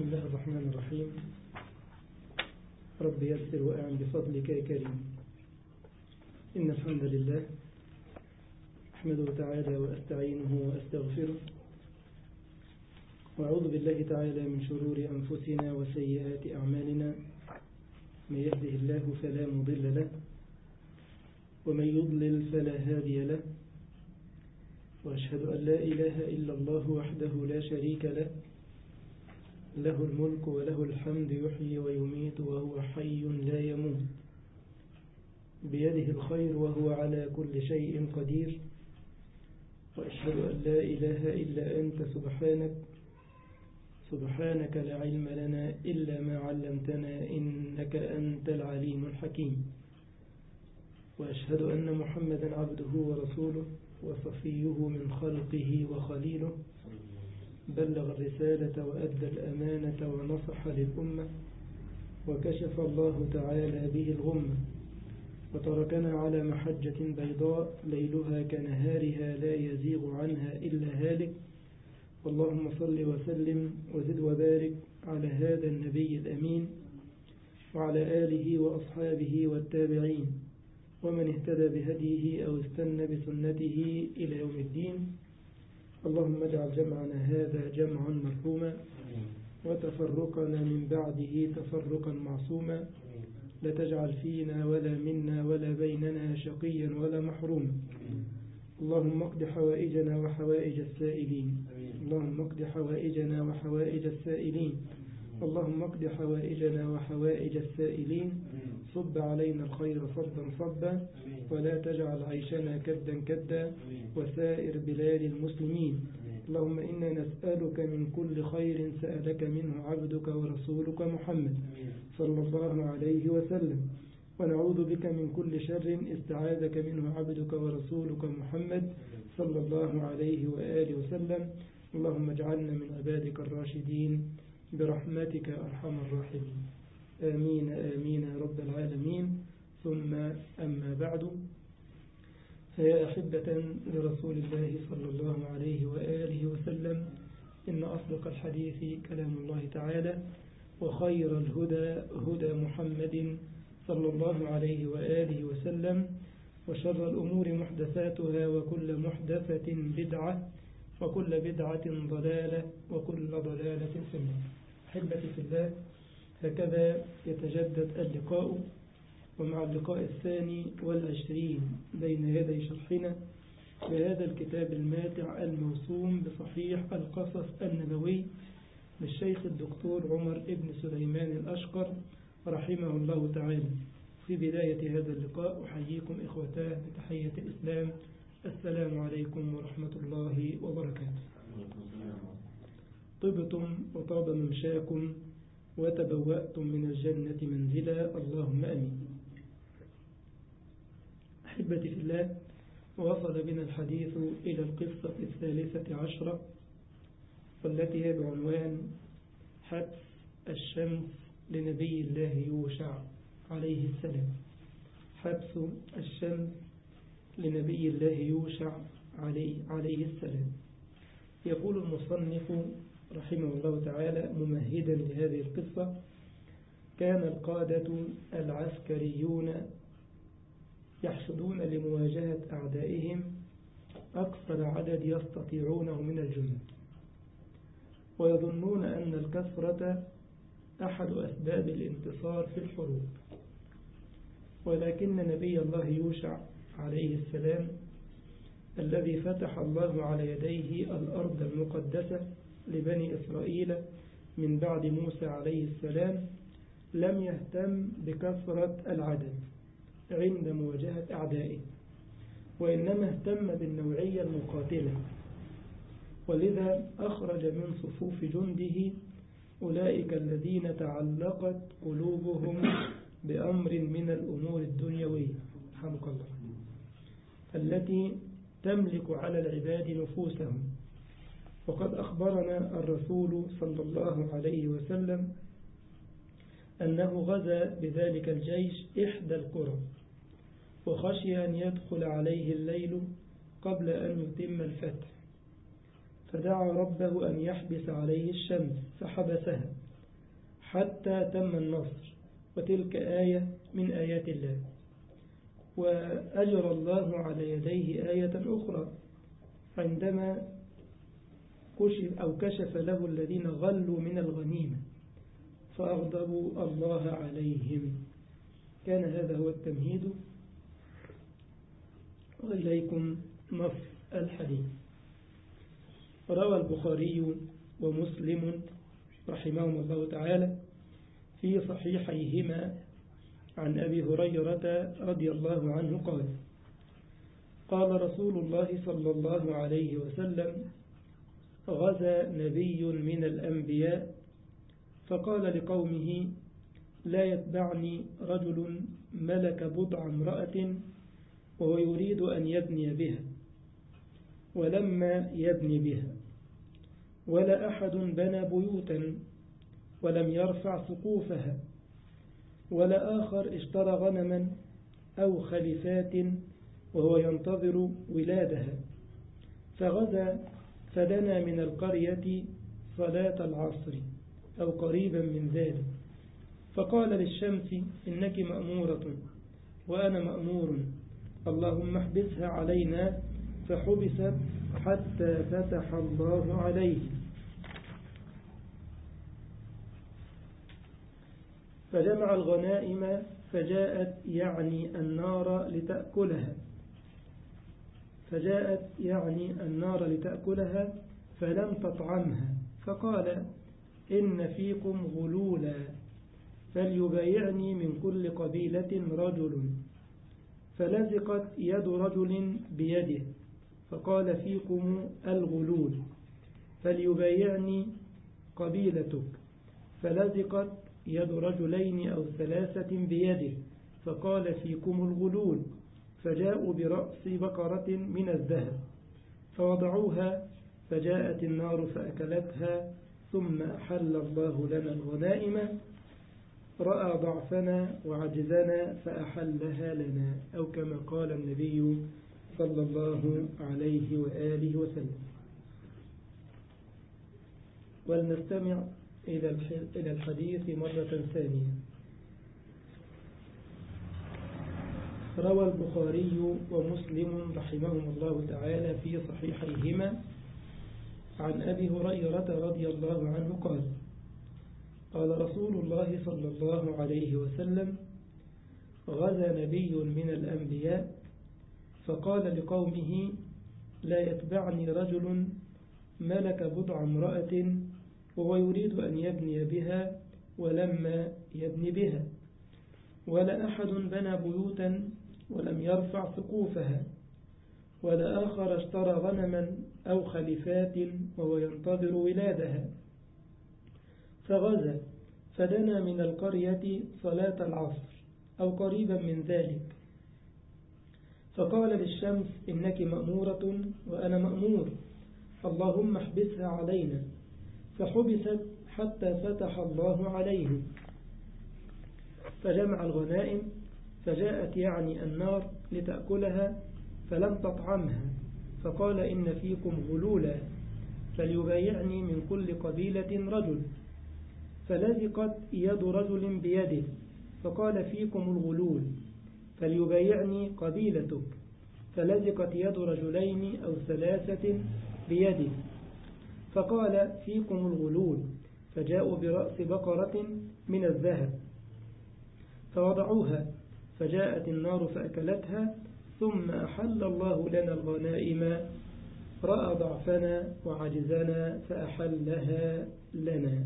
الله الرحمن الرحيم رب يسر وأعن بفضلك يا كريم إن الحمد لله أحمده تعالى وأستعينه وأستغفره وأعوذ بالله تعالى من شرور أنفسنا وسيئات أعمالنا من يهده الله فلا مضل له ومن يضلل فلا هادي له وأشهد أن لا إله إلا الله وحده لا شريك له له الملك وله الحمد يحيي ويميت وهو حي لا يموت بيده الخير وهو على كل شيء قدير وأشهد أن لا إله إلا أنت سبحانك سبحانك لا علم لنا إلا ما علمتنا إنك أنت العليم الحكيم وأشهد أن محمدا عبده ورسوله وصفيه من خلقه وخليله بلغ الرسالة وأدى الأمانة ونصح للأمة وكشف الله تعالى به الغمة وتركنا على محجة بيضاء ليلها كنهارها لا يزيغ عنها إلا هالك اللهم صل وسلم وزد وبارك على هذا النبي الأمين وعلى آله وأصحابه والتابعين ومن اهتدى بهديه أو استنى بسنته إلى يوم الدين اللهم اجعل جمعنا هذا جمعا مرحوما وتفرقنا من بعده تفرقا معصوما لا تجعل فينا ولا منا ولا بيننا شقيا ولا محروما اللهم اقض حوائجنا وحوائج السائلين اللهم اقض حوائجنا وحوائج السائلين اللهم اقض حوائجنا وحوائج السائلين صب علينا الخير صبا صبا ولا تجعل عيشنا كدا كدا وسائر بلاد المسلمين اللهم إنا نسألك من كل خير سألك منه عبدك ورسولك محمد صلى الله عليه وسلم ونعوذ بك من كل شر استعاذك منه عبدك ورسولك محمد صلى الله عليه وآله وسلم اللهم اجعلنا من عبادك الراشدين برحمتك أرحم الراحمين آمين آمين يا رب العالمين ثم أما بعد فيا أحبة لرسول الله صلى الله عليه وآله وسلم إن أصدق الحديث كلام الله تعالى وخير الهدى هدى محمد صلى الله عليه وآله وسلم وشر الأمور محدثاتها وكل محدثة بدعة وكل بدعة ضلالة وكل ضلالة في النار أحبتي في الله هكذا يتجدد اللقاء ومع اللقاء الثاني والعشرين بين يدي شرحنا لهذا الكتاب الماتع الموسوم بصحيح القصص النبوي للشيخ الدكتور عمر ابن سليمان الأشقر رحمه الله تعالى في بداية هذا اللقاء أحييكم إخوتاه بتحية الإسلام السلام عليكم ورحمة الله وبركاته طبتم وطاب ممشاكم وتبوأتم من الجنة منزلا اللهم أمين أحبتي في الله وصل بنا الحديث إلى القصة الثالثة عشرة والتي هي بعنوان حبس الشمس لنبي الله يوشع عليه السلام حبس الشمس لنبي الله يوشع عليه, عليه السلام يقول المصنف رحمه الله تعالى ممهدا لهذه القصة كان القادة العسكريون يحشدون لمواجهة أعدائهم أكثر عدد يستطيعونه من الجنود ويظنون أن الكثرة أحد أسباب الانتصار في الحروب ولكن نبي الله يوشع عليه السلام الذي فتح الله على يديه الأرض المقدسة لبني إسرائيل من بعد موسى عليه السلام لم يهتم بكثرة العدد عند مواجهة أعدائه وإنما اهتم بالنوعية المقاتلة ولذا أخرج من صفوف جنده أولئك الذين تعلقت قلوبهم بأمر من الأمور الدنيوية رحمك الله التي تملك على العباد نفوسهم وقد أخبرنا الرسول صلى الله عليه وسلم أنه غزا بذلك الجيش إحدى القرى وخشي أن يدخل عليه الليل قبل أن يتم الفتح فدعا ربه أن يحبس عليه الشمس فحبسها حتى تم النصر وتلك آية من آيات الله وأجر الله على يديه آية أخرى عندما كشف أو كشف له الذين غلوا من الغنيمة فأغضبوا الله عليهم كان هذا هو التمهيد وإليكم نص الحديث روى البخاري ومسلم رحمهم الله تعالى في صحيحيهما عن أبي هريرة رضي الله عنه قال قال رسول الله صلى الله عليه وسلم غزا نبي من الأنبياء فقال لقومه لا يتبعني رجل ملك بضع امرأة وهو يريد أن يبني بها ولما يبني بها ولا أحد بنى بيوتا ولم يرفع سقوفها ولا آخر اشترى غنما أو خلفات وهو ينتظر ولادها فغزا فدنا من القرية صلاة العصر أو قريبا من ذلك فقال للشمس إنك مأمورة وأنا مأمور اللهم احبسها علينا فحبست حتى فتح الله عليه فجمع الغنائم فجاءت يعني النار لتأكلها فجاءت يعني النار لتأكلها فلم تطعمها فقال إن فيكم غلولا فليبايعني من كل قبيلة رجل فلزقت يد رجل بيده فقال فيكم الغلول فليبايعني قبيلتك فلزقت يد رجلين أو ثلاثة بيده فقال فيكم الغلول فجاءوا برأس بقرة من الذهب فوضعوها فجاءت النار فأكلتها ثم أحل الله لنا الغنائم رأى ضعفنا وعجزنا فأحلها لنا أو كما قال النبي صلى الله عليه وآله وسلم ولنستمع إلى الحديث مرة ثانية روى البخاري ومسلم رحمهم الله تعالى في صحيحيهما عن أبي هريرة رضي الله عنه قال قال رسول الله صلى الله عليه وسلم غزا نبي من الأنبياء فقال لقومه لا يتبعني رجل ملك بضع امرأة وهو يريد أن يبني بها ولما يبني بها ولا أحد بنى بيوتا ولم يرفع سقوفها ولا آخر اشترى غنما أو خلفات وهو ينتظر ولادها فغزا فدنا من القرية صلاة العصر أو قريبا من ذلك فقال للشمس إنك مأمورة وأنا مأمور اللهم احبسها علينا فحبست حتى فتح الله عليهم فجمع الغنائم فجاءت يعني النار لتأكلها فلم تطعمها فقال إن فيكم غلولا فليبايعني من كل قبيلة رجل فلزقت يد رجل بيده فقال فيكم الغلول فليبايعني قبيلتك فلزقت يد رجلين أو ثلاثة بيده فقال فيكم الغلول فجاءوا برأس بقرة من الذهب فوضعوها فجاءت النار فأكلتها ثم أحل الله لنا الغنائم رأى ضعفنا وعجزنا فأحلها لنا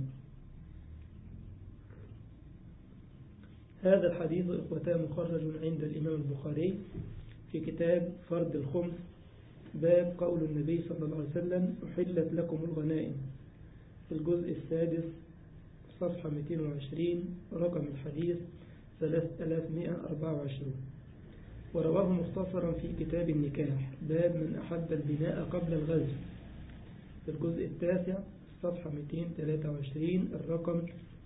هذا الحديث إخوتان مخرج عند الإمام البخاري في كتاب فرد الخمس باب قول النبي صلى الله عليه وسلم أحلت لكم الغنائم في الجزء السادس صفحة 220 رقم الحديث 3124 ورواه مختصرا في كتاب النكاح باب من أحب البناء قبل الغزو في الجزء التاسع صفحة 223 الرقم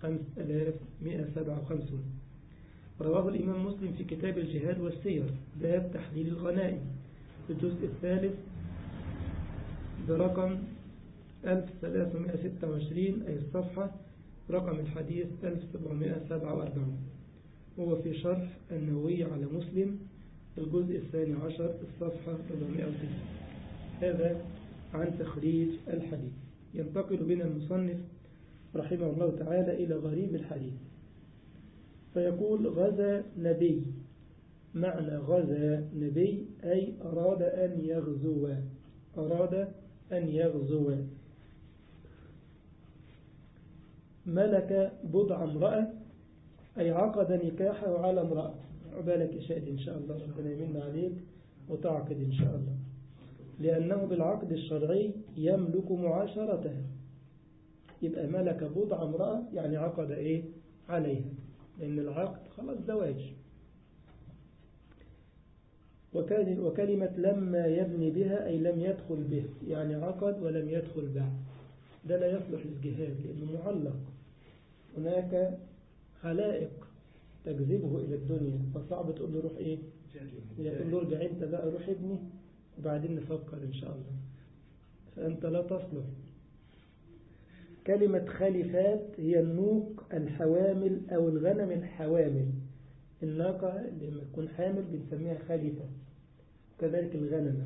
5157 رواه الإمام مسلم في كتاب الجهاد والسير باب تحليل الغنائم في الجزء الثالث برقم 1326 أي الصفحة رقم الحديث 1747 هو في شرح النووي على مسلم الجزء الثاني عشر الصفحة 409 هذا عن تخريج الحديث ينتقل بنا المصنف رحمه الله تعالى إلى غريب الحديث فيقول غزا نبي معنى غزا نبي أي أراد أن يغزو أراد أن يغزو ملك بضع امرأة أي عقد نكاحه على امرأة عبالك شاهد إن شاء الله ربنا يمن عليك وتعقد إن شاء الله لأنه بالعقد الشرعي يملك معاشرتها يبقى ملك بضع امرأة يعني عقد إيه عليها لأن العقد خلاص زواج وكان وكلمة لما يبني بها أي لم يدخل به يعني عقد ولم يدخل بعد ده لا يصلح للجهاد لأنه معلق هناك علائق تجذبه إلى الدنيا فصعب تقول له روح إيه تقول له ارجع أنت بقى روح ابني وبعدين نفكر إن شاء الله فأنت لا تصلح كلمة خلفات هي النوق الحوامل أو الغنم الحوامل الناقة لما تكون حامل بنسميها خلفة كذلك الغنم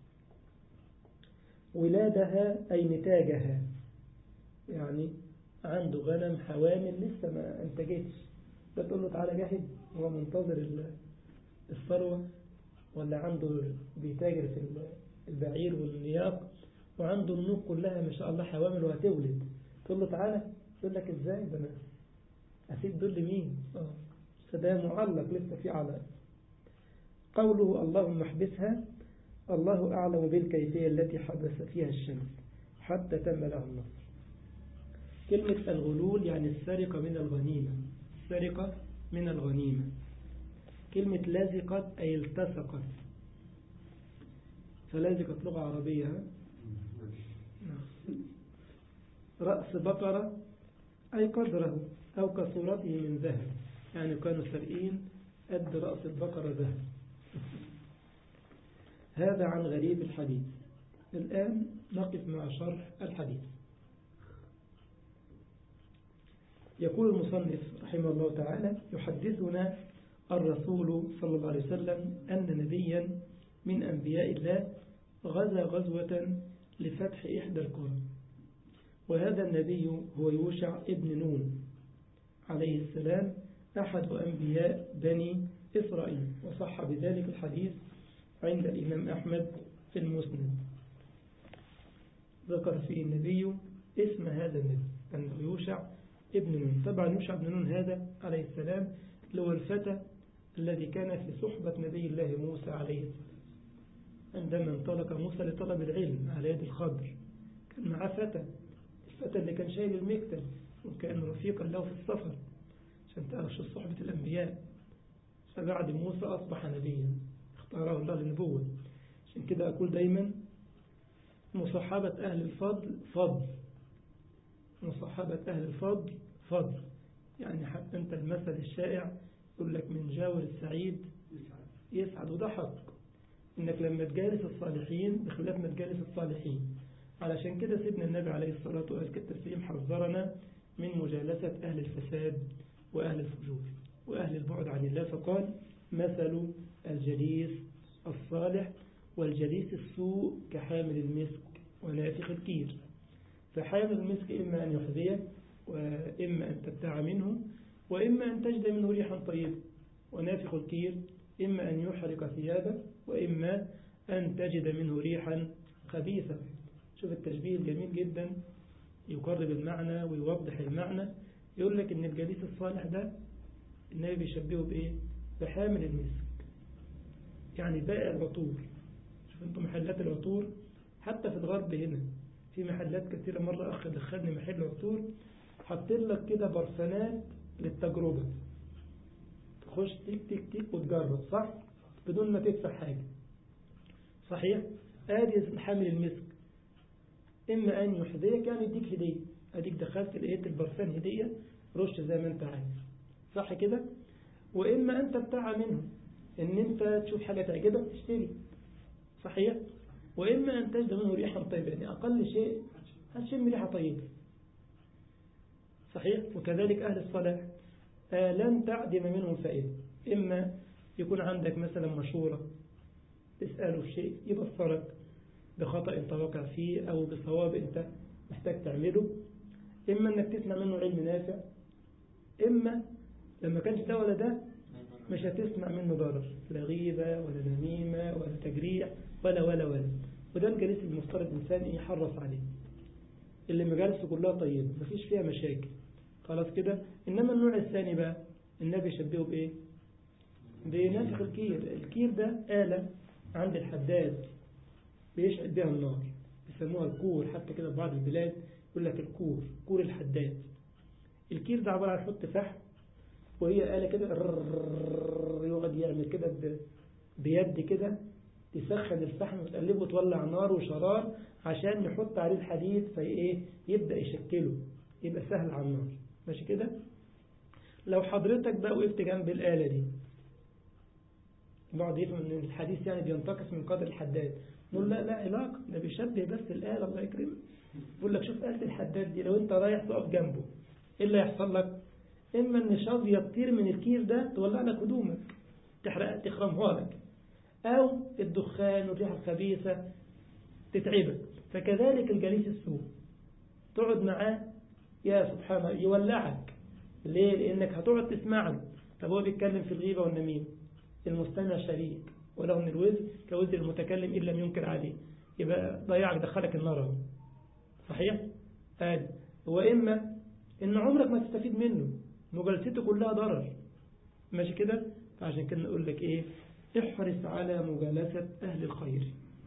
ولادها أي نتاجها يعني عنده غنم حوامل لسه ما انتجتش ده تقول له تعالى جاهد هو منتظر الثروة ولا عنده بيتاجر في البعير والنياق وعنده النوق كلها ما شاء الله حوامل وهتولد تقول له تعالى يقول لك ازاي ده انا اسيب دول لمين اه فده معلق لسه في على قوله اللهم احبسها الله أعلم بالكيفية التي حبس فيها الشمس حتى تم له النصر كلمة الغلول يعني السرقة من الغنيمة السرقة من الغنيمة كلمة لازقت أي التصقت فلازقت لغة عربية رأس بقرة أي قدره أو كصورته من ذهب يعني كانوا سرقين قد رأس البقرة ذهب هذا عن غريب الحديث الآن نقف مع شرح الحديث يقول المصنف رحمه الله تعالى يحدثنا الرسول صلى الله عليه وسلم أن نبيا من أنبياء الله غزا غزوة لفتح إحدى القرى وهذا النبي هو يوشع ابن نون عليه السلام أحد أنبياء بني إسرائيل وصح بذلك الحديث عند الإمام أحمد في المسند ذكر فيه النبي اسم هذا النبي أنه يوشع ابن نون طبعا يوشع ابن نون هذا عليه السلام هو الفتى الذي كان في صحبة نبي الله موسى عليه السلام عندما انطلق موسى لطلب العلم على يد الخضر كان معاه فتى الفتى اللي كان شايل المكتب وكان رفيقا له في السفر عشان تعرف صحبة الأنبياء فبعد موسى أصبح نبيا اختاره الله للنبوة عشان كده أقول دايما مصاحبة أهل الفضل فضل مصاحبة أهل الفضل فضل يعني حتى أنت المثل الشائع يقول لك من جاور السعيد يسعد وده حق إنك لما تجالس الصالحين بخلاف ما تجالس الصالحين علشان كده سيدنا النبي عليه الصلاة والسلام حذرنا من مجالسة أهل الفساد وأهل الفجور وأهل البعد عن الله فقال مثل الجليس الصالح والجليس السوء كحامل المسك ونافخ الكير فحامل المسك إما أن يحذيه وإما أن تبتاع منه وإما أن تجد منه ريحا طيبة ونافخ الكير إما أن يحرق ثيابه وإما أن تجد منه ريحا خبيثة شوف التشبيه الجميل جدا يقرب المعنى ويوضح المعنى يقول لك ان الجليس الصالح ده النبي بيشبهه بايه بحامل المسك يعني بائع العطور شوف انتم محلات العطور حتى في الغرب هنا في محلات كثيرة مرة أخ دخلني محل عطور حاطين لك كده برفانات للتجربة تخش تيك تيك تيك وتجرب صح بدون ما تدفع حاجة صحيح ادي حامل المسك إما أن يحذيك يعني يديك هدية أديك دخلت لقيت البرفان هدية رش زي ما أنت عايز صح كده وإما أنت بتاع منه إن أنت تشوف حاجة تعجبك تشتري صحيح وإما أن تجد منه ريحا طيبة يعني أقل شيء هتشم ريحة طيبة صحيح وكذلك أهل الصلاح آه لن تعدم منهم فائدة إما يكون عندك مثلا مشورة تسأله في شيء يبصرك بخطأ انت واقع فيه أو بصواب انت محتاج تعمله إما أنك تسمع منه علم نافع إما لما كانش ده ولا ده مش هتسمع منه ضرر لا غيبة ولا نميمة ولا تجريح ولا ولا ولا وده الجليس المفترض الإنسان يحرص عليه اللي مجالسه كلها طيبة مفيش فيها مشاكل خلاص كده إنما النوع الثاني بقى النبي شبهه بإيه بنفخ الكير الكير ده آلة عند الحداد بيشعل بها النار بيسموها الكور حتى كده في بعض البلاد يقول لك الكور كور الحداد الكير ده عبارة عن حط فحم وهي آلة كده يقعد يعمل كده بيد كده تسخن الفحم وتقلبه وتولع نار وشرار عشان يحط عليه الحديد في ايه يبدأ يشكله يبقى سهل على النار ماشي كده لو حضرتك بقى وقفت جنب الآلة دي بعض يفهم ان الحديث يعني بينتقص من قدر الحداد نقول لا لا علاقة ده بيشبه بس الآلة الله يكرمك يقول لك شوف آلة الحداد دي لو انت رايح تقف جنبه ايه اللي يحصل لك اما ان شظية تطير من الكير ده تولع لك هدومك تحرق تخرمها لك او الدخان والريحة الخبيثة تتعبك فكذلك الجليس السوء تقعد معاه يا سبحان الله يولعك ليه لانك هتقعد تسمع له طب هو بيتكلم في الغيبة والنميمة المستمع شريك وله من الوزن كوزن المتكلم إن لم ينكر عليه يبقى ضيعك دخلك النار اهو صحيح آه. وإما إن عمرك ما تستفيد منه مجالسته كلها ضرر ماشي كده فعشان كده نقول لك إيه احرص على مجالسة أهل الخير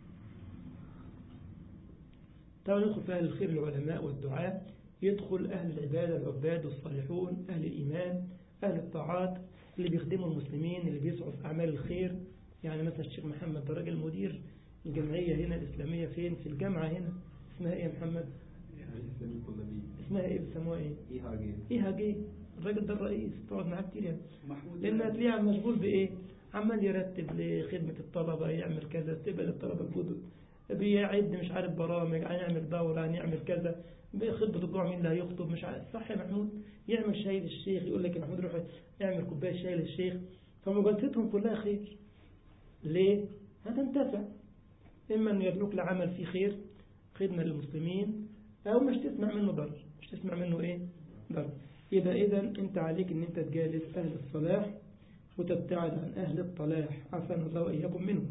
طبعا يدخل في أهل الخير العلماء والدعاء يدخل أهل العبادة العباد والصالحون أهل الإيمان أهل الطاعات اللي بيخدموا المسلمين اللي بيسعوا في أعمال الخير يعني مثلا الشيخ محمد ده راجل مدير الجمعية هنا الإسلامية فين في الجامعة هنا اسمها إيه يا محمد اسمها إيه بيسموها إيه إيه هاجي الراجل ده الرئيس تقعد معاه كتير يعني لأن هتلاقيه مشغول بإيه عمال يرتب لخدمة الطلبة يعمل كذا تبقى الطلبة الجدد بيعد مش عارف برامج هنعمل دورة هنعمل كذا بخطبة الجوع مين اللي هيخطب مش عارف صح يا محمود يعمل شاي للشيخ يقول لك يا محمود روح اعمل كوباية شاي للشيخ فمجالستهم كلها خير ليه؟ هتنتفع إما أن يدلوك لعمل فيه خير خدمة للمسلمين أو مش تسمع منه ضرر مش تسمع منه إيه؟ ضرر يبقى إذا أنت عليك أن أنت تجالس أهل الصلاح وتبتعد عن أهل الطلاح عفان الله وإياكم منهم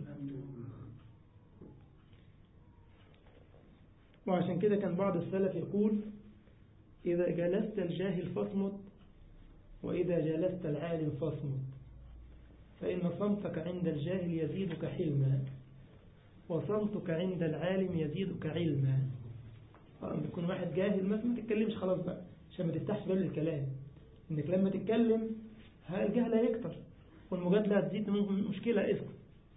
وعشان كده كان بعض السلف يقول إذا جلست الجاهل فاصمت وإذا جلست العالم فاصمت فإن صمتك عند الجاهل يزيدك حلما وصمتك عند العالم يزيدك علما لما يكون واحد جاهل ما ما تتكلمش خلاص بقى عشان ما تفتحش باب الكلام انك لما تتكلم الجهل هيكتر والمجادلة هتزيد مشكلة اسكت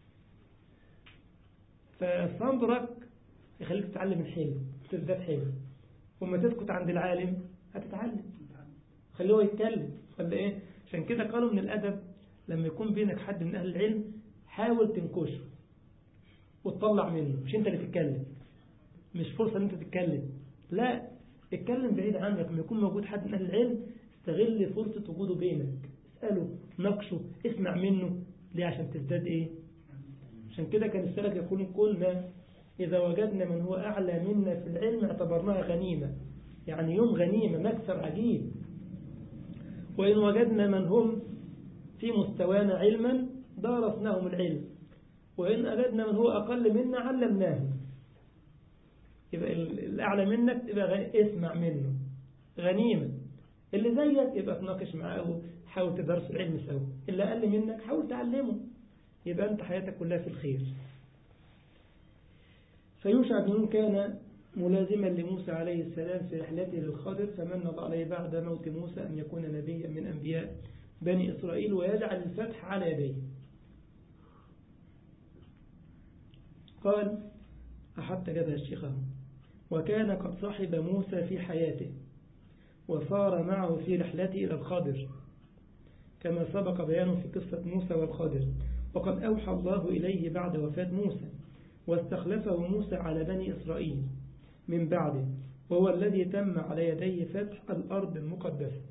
فصبرك يخليك تتعلم الحلم تزداد حلم وما تسكت عند العالم هتتعلم خليه هو يتكلم خلي ايه عشان كده قالوا من الأدب لما يكون بينك حد من أهل العلم حاول تنكشه وتطلع منه مش انت اللي تتكلم مش فرصة ان انت تتكلم لا اتكلم بعيد عنك لما يكون موجود حد من أهل العلم استغل فرصة وجوده بينك اسأله ناقشه اسمع منه ليه عشان تزداد ايه عشان كده كان السلف يقولون كلنا إذا وجدنا من هو أعلى منا في العلم اعتبرناها غنيمة يعني يوم غنيمة مكسر عجيب وإن وجدنا من هم في مستوانا علما دارسناهم العلم وإن أجدنا من هو أقل منا علمناه يبقى الأعلى منك تبقى اسمع منه غنيمة اللي زيك يبقى تناقش معاه حاول تدرس العلم سوا اللي أقل منك حاول تعلمه يبقى أنت حياتك كلها في الخير فيوشع بن نون كان ملازما لموسى عليه السلام في رحلته للخضر فمن الله عليه بعد موت موسى أن يكون نبيا من أنبياء بني إسرائيل ويجعل الفتح على يديه قال أحط جبه الشيخ وكان قد صحب موسى في حياته وصار معه في رحلته إلى الخضر كما سبق بيانه في قصة موسى والخضر وقد أوحى الله إليه بعد وفاة موسى واستخلفه موسى على بني إسرائيل من بعده وهو الذي تم على يديه فتح الأرض المقدسة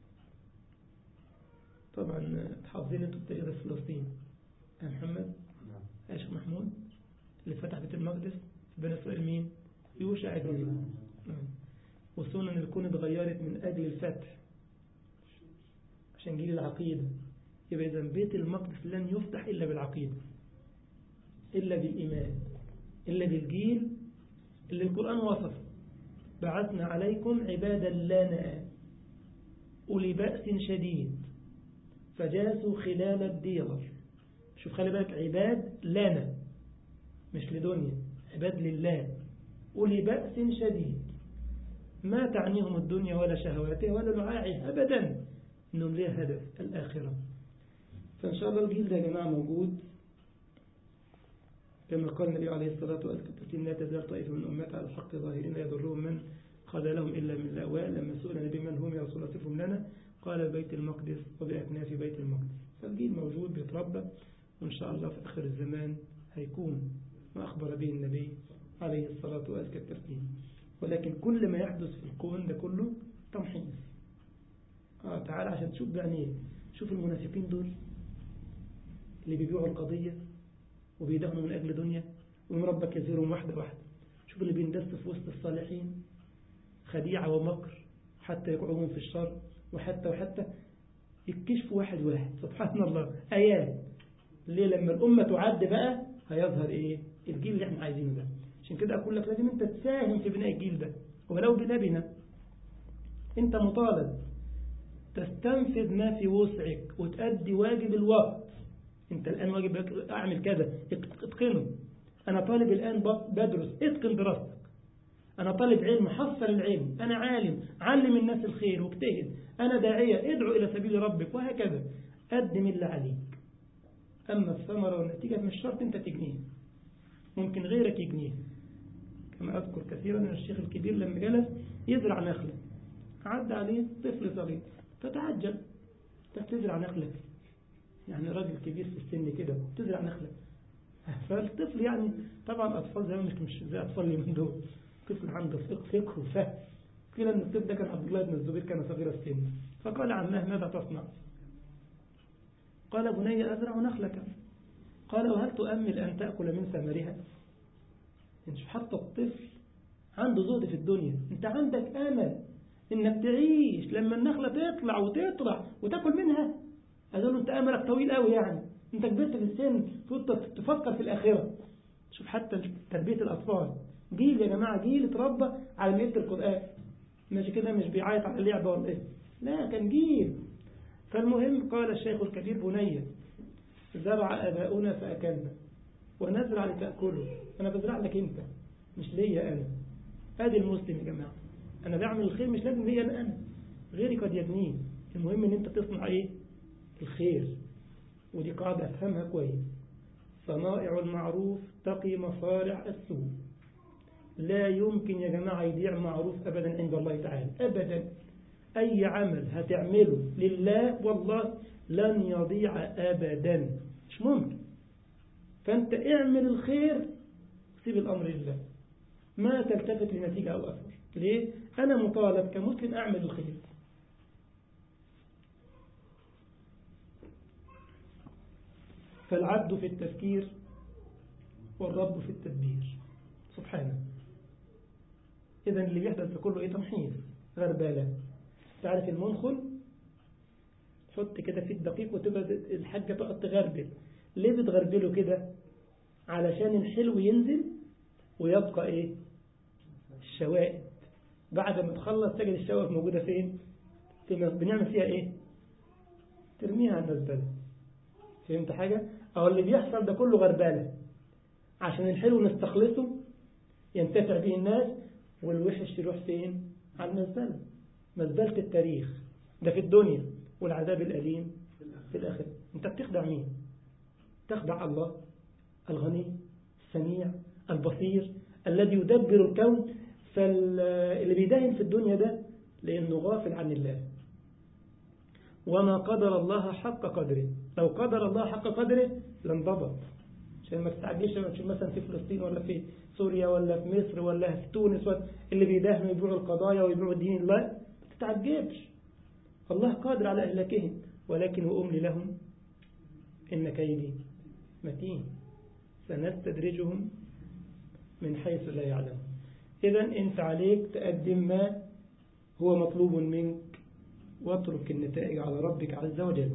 طبعا تحافظين انتوا بتقرا فلسطين يا محمد يا شيخ محمود اللي فتح بيت المقدس في بني اسرائيل مين يوشع ابن نون نعم. وسنن الكون اتغيرت من أجل الفتح عشان جيل العقيدة يبقى إذا بيت المقدس لن يفتح إلا بالعقيدة إلا بالإيمان إلا بالجيل اللي القرآن وصفه بعثنا عليكم عبادا لنا أولي بأس شديد فجاسوا خلال الديار شوف خلي بالك عباد لنا مش لدنيا عباد لله أولي بأس شديد ما تعنيهم الدنيا ولا شهواتها ولا لعاعها أبدا إنهم ليها هدف الآخرة فإن شاء الله الجيل ده يا جماعة موجود كما قال النبي عليه الصلاة والسلام لا تزال طائفة من أمتها على الحق ظاهرين لا يضرهم من خذلهم إلا من الأواء لما سئل النبي من هم يا رسول الله صفهم لنا قال بيت المقدس وبأكناف بيت المقدس فالجيل موجود بيتربى وإن شاء الله في آخر الزمان هيكون ما أخبر به النبي عليه الصلاة والسلام ولكن كل ما يحدث في الكون ده كله تمحيص آه تعال عشان تشوف بعينيه شوف المنافقين دول اللي بيبيعوا القضية وبيدهنوا من أجل دنيا ومن ربك يزيرهم واحدة واحدة شوف اللي بيندس في وسط الصالحين خديعة ومكر حتى يقعهم في الشر وحتى وحتى يكشفوا واحد واحد سبحان الله آيات ليه لما الأمة تعد بقى هيظهر إيه الجيل اللي احنا عايزينه ده عشان كده أقول لك لازم أنت تساهم في بناء الجيل ده ولو بلبنة أنت مطالب تستنفذ ما في وسعك وتأدي واجب الوقت أنت الآن واجب أعمل كذا اتقنه أنا طالب الآن بدرس اتقن دراستك أنا طالب علم حصل العلم أنا عالم علم الناس الخير واجتهد أنا داعية ادعو إلى سبيل ربك وهكذا قدم اللي عليك أما الثمرة والنتيجة مش شرط أنت تجنيها ممكن غيرك يجنيها كما أذكر كثيرا أن الشيخ الكبير لما جلس يزرع نخلة عدى عليه طفل صغير فتعجل تزرع نخلة يعني راجل كبير في السن كده تزرع نخلة فالطفل يعني طبعا أطفال زمان مش مش زي أطفال اللي من دول طفل عنده فقه وفهم قيل أن الطفل ده كان عبد الله بن الزبير كان صغير السن فقال عماه ماذا تصنع قال بني أزرع نخلة قال وهل تؤمل أن تأكل من ثمرها يعني حتى الطفل عنده زهد في الدنيا انت عندك امل انك تعيش لما النخلة تطلع وتطلع وتاكل منها قالوا انت املك طويل قوي يعني انت كبرت في السن تفكر في الاخرة شوف حتى تربية الاطفال جيل يا جماعة جيل اتربى على مئة القرآن ماشي كده مش بيعيط على اللعبة ولا ايه لا كان جيل فالمهم قال الشيخ الكبير بني زرع اباؤنا فاكلنا ونزرع لتأكله أنا بزرع لك أنت مش ليا أنا هذه المسلم يا جماعة أنا بعمل الخير مش لازم ليا أنا, أنا غيري قد يبنيه المهم أن أنت تصنع إيه الخير ودي قاعدة أفهمها كويس صنائع المعروف تقي مصارع السوء لا يمكن يا جماعة يضيع معروف أبدا عند الله تعالى أبدا أي عمل هتعمله لله والله لن يضيع أبدا مش ممكن فأنت اعمل الخير سيب الأمر لله ما تلتفت لنتيجة أو أثر ليه؟ أنا مطالب كمسلم أعمل الخير فالعبد في التفكير والرب في التدبير سبحانه إذا اللي بيحدث ده كله إيه تمحيص غربالة تعرف المنخل تحط كده في الدقيق وتبقى الحاجة تقعد تغربل ليه بتغربله كده علشان الحلو ينزل ويبقى ايه الشوائب بعد ما تخلص تجد الشوائب موجودة فين في بنعمل فيها ايه ترميها على المزبلة فهمت حاجة او اللي بيحصل ده كله غربالة عشان الحلو نستخلصه ينتفع به الناس والوحش يروح فين على المزبلة مزبلة التاريخ ده في الدنيا والعذاب الأليم في الآخرة انت بتخدع مين تخدع الله الغني السميع البصير الذي يدبر الكون فاللي بيداهن في الدنيا ده لأنه غافل عن الله وما قدر الله حق قدره لو قدر الله حق قدره لانضبط عشان ما تستعجلش لما تشوف مثلا في فلسطين ولا في سوريا ولا في مصر ولا في تونس ولا اللي بيدهنوا يبيعوا القضايا ويبيعوا دين الله ما تتعجبش الله قادر على إهلاكهم ولكن وأملي لهم إن كيدي متين سنستدرجهم من حيث لا يعلم إذا أنت عليك تقدم ما هو مطلوب منك واترك النتائج على ربك عز وجل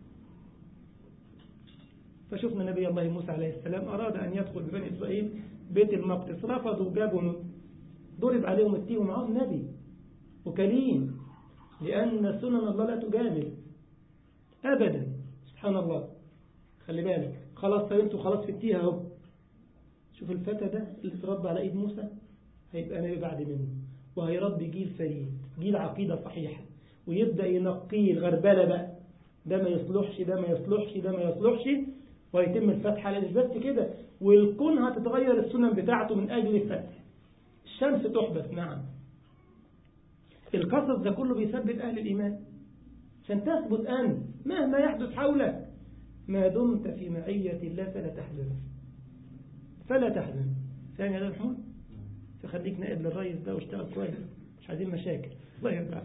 فشفنا نبي الله موسى عليه السلام أراد أن يدخل ببني إسرائيل بيت المقدس رفضوا جابوا ضرب عليهم التيه ومعهم نبي وكليم لأن سنن الله لا تجامل أبدا سبحان الله خلي بالك خلاص سلمتوا خلاص في التيه اهو شوف الفتى ده اللي اتربى على ايد موسى هيبقى نبي بعد منه وهيربي جيل فريد جيل عقيدة صحيحة ويبدأ ينقيه الغربلة بقى ده ما يصلحش ده ما يصلحش ده ما يصلحش ويتم الفتح على مش بس كده والكون هتتغير السنن بتاعته من أجل الفتح الشمس تحبس نعم القصص ده كله بيثبت أهل الإيمان عشان تثبت أنت مهما يحدث حولك ما دمت في معية الله فلا تحزن فلا تحزن فاهم يا محمود فخليك نائب للرئيس ده واشتغل كويس مش عايزين مشاكل الله يرضى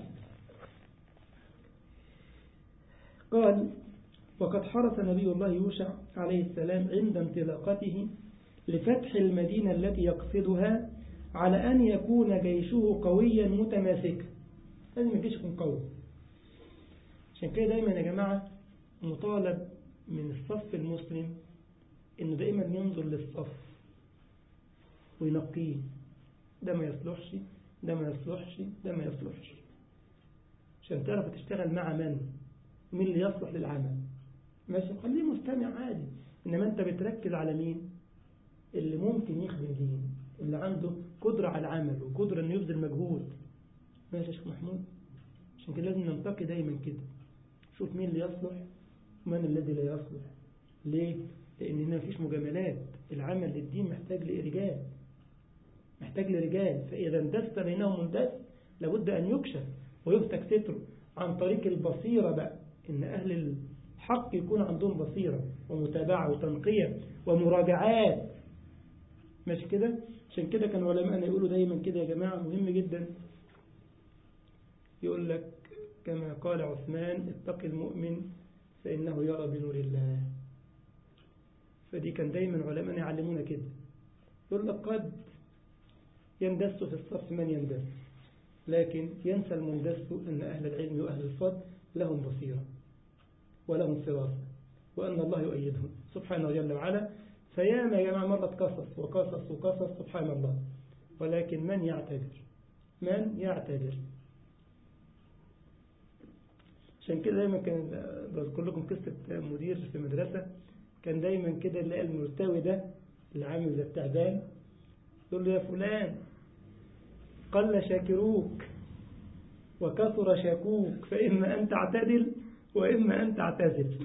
قال وقد حرص نبي الله يوشع عليه السلام عند انطلاقته لفتح المدينة التي يقصدها على أن يكون جيشه قويا متماسكا لازم الجيش يكون قوي عشان كده دايما يا جماعة مطالب من الصف المسلم انه دائما ينظر للصف وينقيه ده ما يصلحش ده ما يصلحش ده ما يصلحش عشان تعرف تشتغل مع من مين اللي يصلح للعمل ماشي خليه مستمع عادي انما انت بتركز على مين اللي ممكن يخدم دين اللي عنده قدرة على العمل وقدرة انه يبذل مجهود ماشي يا شيخ محمود عشان كده لازم ننتقي دايما كده شوف مين اللي يصلح ومن الذي لا يصلح ليه لان هنا مفيش مجاملات العمل للدين محتاج لرجال محتاج لرجال فإذا اندست بينهم اندس لابد أن يكشف ويفتك ستره عن طريق البصيرة بقى إن أهل الحق يكون عندهم بصيرة ومتابعة وتنقية ومراجعات مش كده عشان كده كان علماءنا يقولوا دايما كده يا جماعة مهم جدا يقول لك كما قال عثمان اتق المؤمن فإنه يرى بنور الله فدي كان دايما علماءنا يعلمونا كده يقول لك قد يندس في الصف من يندس لكن ينسى المندس أن أهل العلم وأهل الفضل لهم بصيرة ولهم فراسة وأن الله يؤيدهم سبحانه جل وعلا فياما يا جماعة مرت قصص وقصص وقصص سبحان الله ولكن من يعتذر من يعتذر عشان كده دايما كان بذكر لكم قصة مدير في مدرسة كان دايما كده اللي المرتوي ده اللي عامل زي التعبان يقول له يا فلان قل شاكروك وكثر شاكوك فإما أن تعتدل وإما أن تعتزل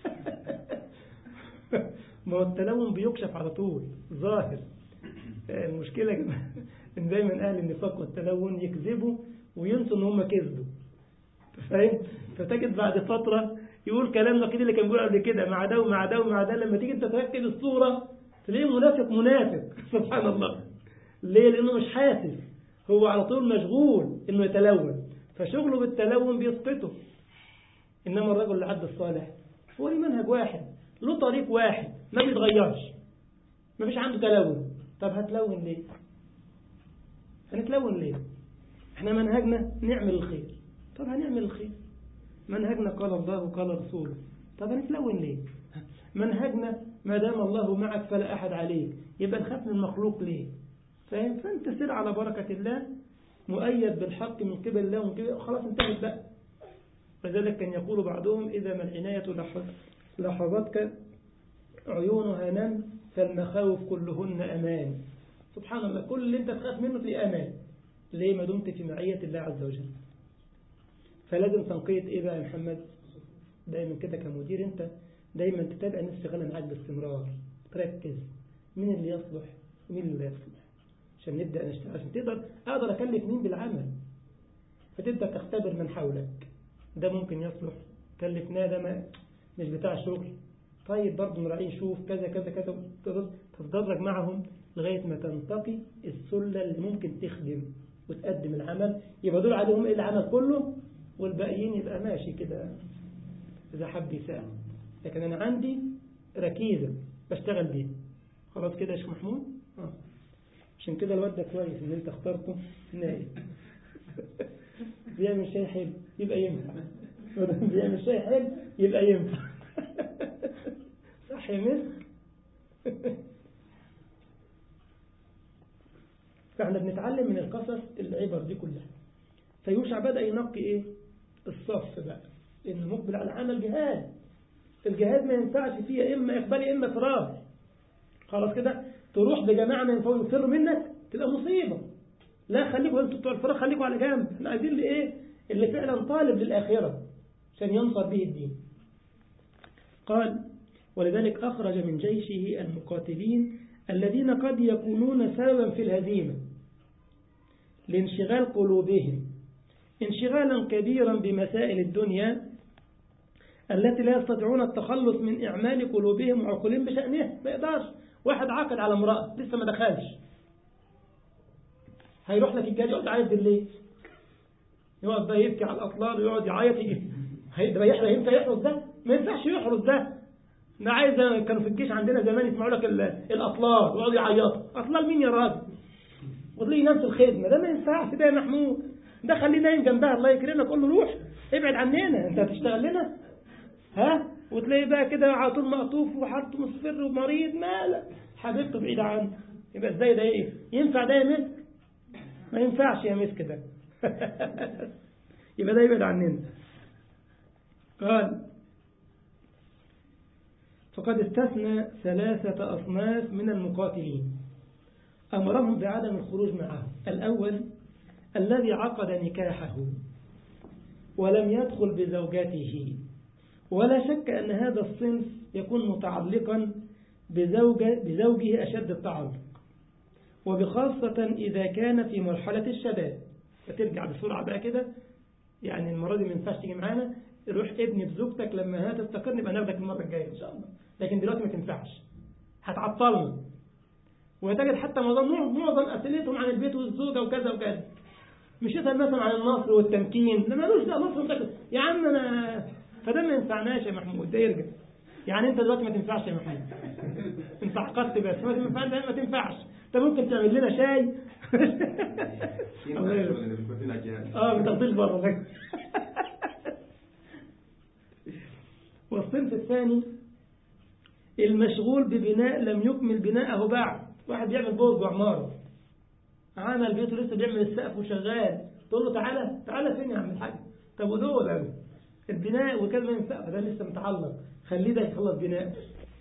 ما هو التلون بيكشف على طول ظاهر المشكلة إن دايما أهل النفاق والتلون يكذبوا وينسوا إن هم كذبوا فاهم فتجد بعد فترة يقول كلام كده اللي كان بيقول قبل كده مع ده ومع ده ومع ده لما تيجي انت تركب الصورة تلاقيه منافق منافق سبحان الله ليه لأنه مش حاسس هو على طول مشغول إنه يتلون فشغله بالتلون بيسقطه إنما الرجل العبد الصالح هو ليه منهج واحد له طريق واحد ما بيتغيرش ما فيش عنده تلون طب هتلون ليه هنتلون ليه احنا منهجنا نعمل الخير طب هنعمل الخير منهجنا قال الله وقال رسوله طب هنتلون ليه منهجنا ما دام الله معك فلا أحد عليك يبقى نخاف من المخلوق ليه فاهم فانت سر على بركة الله مؤيد بالحق من قبل الله ومن قبل خلاص انتهت بقى لذلك كان يقول بعضهم إذا ما العناية لحظتك عيونها نم فالمخاوف كلهن أمان سبحان الله كل اللي انت تخاف منه في أمان ليه ما دمت في معية الله عز وجل فلازم تنقية ايه بقى يا محمد دايما كده كمدير انت دايما تتابع الناس شغاله معاك باستمرار تركز مين اللي يصلح ومين اللي لا يصلح عشان نبدأ نشتغل عشان تقدر أقدر أكلف مين بالعمل فتبدأ تختبر من حولك ده ممكن يصلح كلفناه ده ما مش بتاع شغل طيب برضه نراعيه نشوف كذا كذا كذا تتدرج معهم لغاية ما تنتقي السلة اللي ممكن تخدم وتقدم العمل يبقى دول عليهم إيه العمل كله والباقيين يبقى ماشي كده إذا حب يساعد لكن أنا عندي ركيزة بشتغل بيها خلاص كده يا شيخ محمود آه. عشان كده الواد ده كويس ان انت اخترته نائب بيعمل شاي حلو يبقى ينفع بيعمل شاي حلو يبقى ينفع صح يا مسك فاحنا بنتعلم من القصص العبر دي كلها فيوشع بدأ ينقي ايه الصف بقى انه مقبل على عمل جهاد الجهاد ما ينفعش فيه يا اما اقبال يا اما فرار خلاص كده تروح بجماعة ما ينفعوا يفروا منك تبقى مصيبة لا خليكم انتوا بتوع الفراغ خليكم على جنب احنا عايزين اللي ايه اللي فعلا طالب للآخرة عشان ينصر به الدين قال ولذلك أخرج من جيشه المقاتلين الذين قد يكونون سببا في الهزيمة لانشغال قلوبهم انشغالا كبيرا بمسائل الدنيا التي لا يستطيعون التخلص من إعمال قلوبهم وعقولهم بشأنها ما يقدرش واحد عقد على امرأة لسه ما دخلش هيروح لك الجاج يقعد يعيط بالليل يقعد بقى يبكي على الأطلال ويقعد يعيط يجي ده يحرق ينفع يحرس ده ما ينفعش يحرس ده ده عايز كانوا في الجيش عندنا زمان يسمعوا لك الأطلال ويقعدوا يعيطوا أطلال مين يا راجل وتلاقيه ينام في الخدمة ده ما ينفعش ده يا محمود ده خليه نايم جنبها الله يكرمك قول له روح ابعد عننا انت هتشتغل لنا ها وتلاقي بقى كده على طول مقطوف وحاطه مصفر ومريض مالك حبيبته بعيدة عنه يبقى ازاي ده ايه ينفع ده يا مسك ما ينفعش يا مسك ده يبقى ده يبعد عننا قال فقد استثنى ثلاثة أصناف من المقاتلين أمرهم بعدم الخروج معه الأول الذي عقد نكاحه ولم يدخل بزوجته ولا شك أن هذا الصنف يكون متعلقا بزوجة بزوجه أشد التعلق وبخاصة إذا كان في مرحلة الشباب فترجع بسرعة بقى كده يعني المرة دي ما ينفعش تيجي معانا روح ابني بزوجتك لما هتستقر نبقى ناخدك المرة الجاية إن شاء الله لكن دلوقتي ما تنفعش هتعطلنا وتجد حتى معظم معظم أسئلتهم عن البيت والزوجة وكذا وكذا مش يسأل مثلا عن النصر والتمكين ده مالوش ده نصر يا عم أنا فده ما ينفعناش يا محمود ده يرجع يعني انت دلوقتي ما تنفعش يا محمود انت عقدت بس ما تنفعش ما تنفعش انت ممكن تعمل لنا شاي اه ما تاخديش بره والصنف الثاني المشغول ببناء لم يكمل بناءه بعد واحد بيعمل برج وعماره عمل بيته لسه بيعمل السقف وشغال تقول له تعالى تعالى فين يا عم الحاج طب ودول قوي البناء وكذا ما ينفع ده لسه متعلق خليه ده يخلص بناء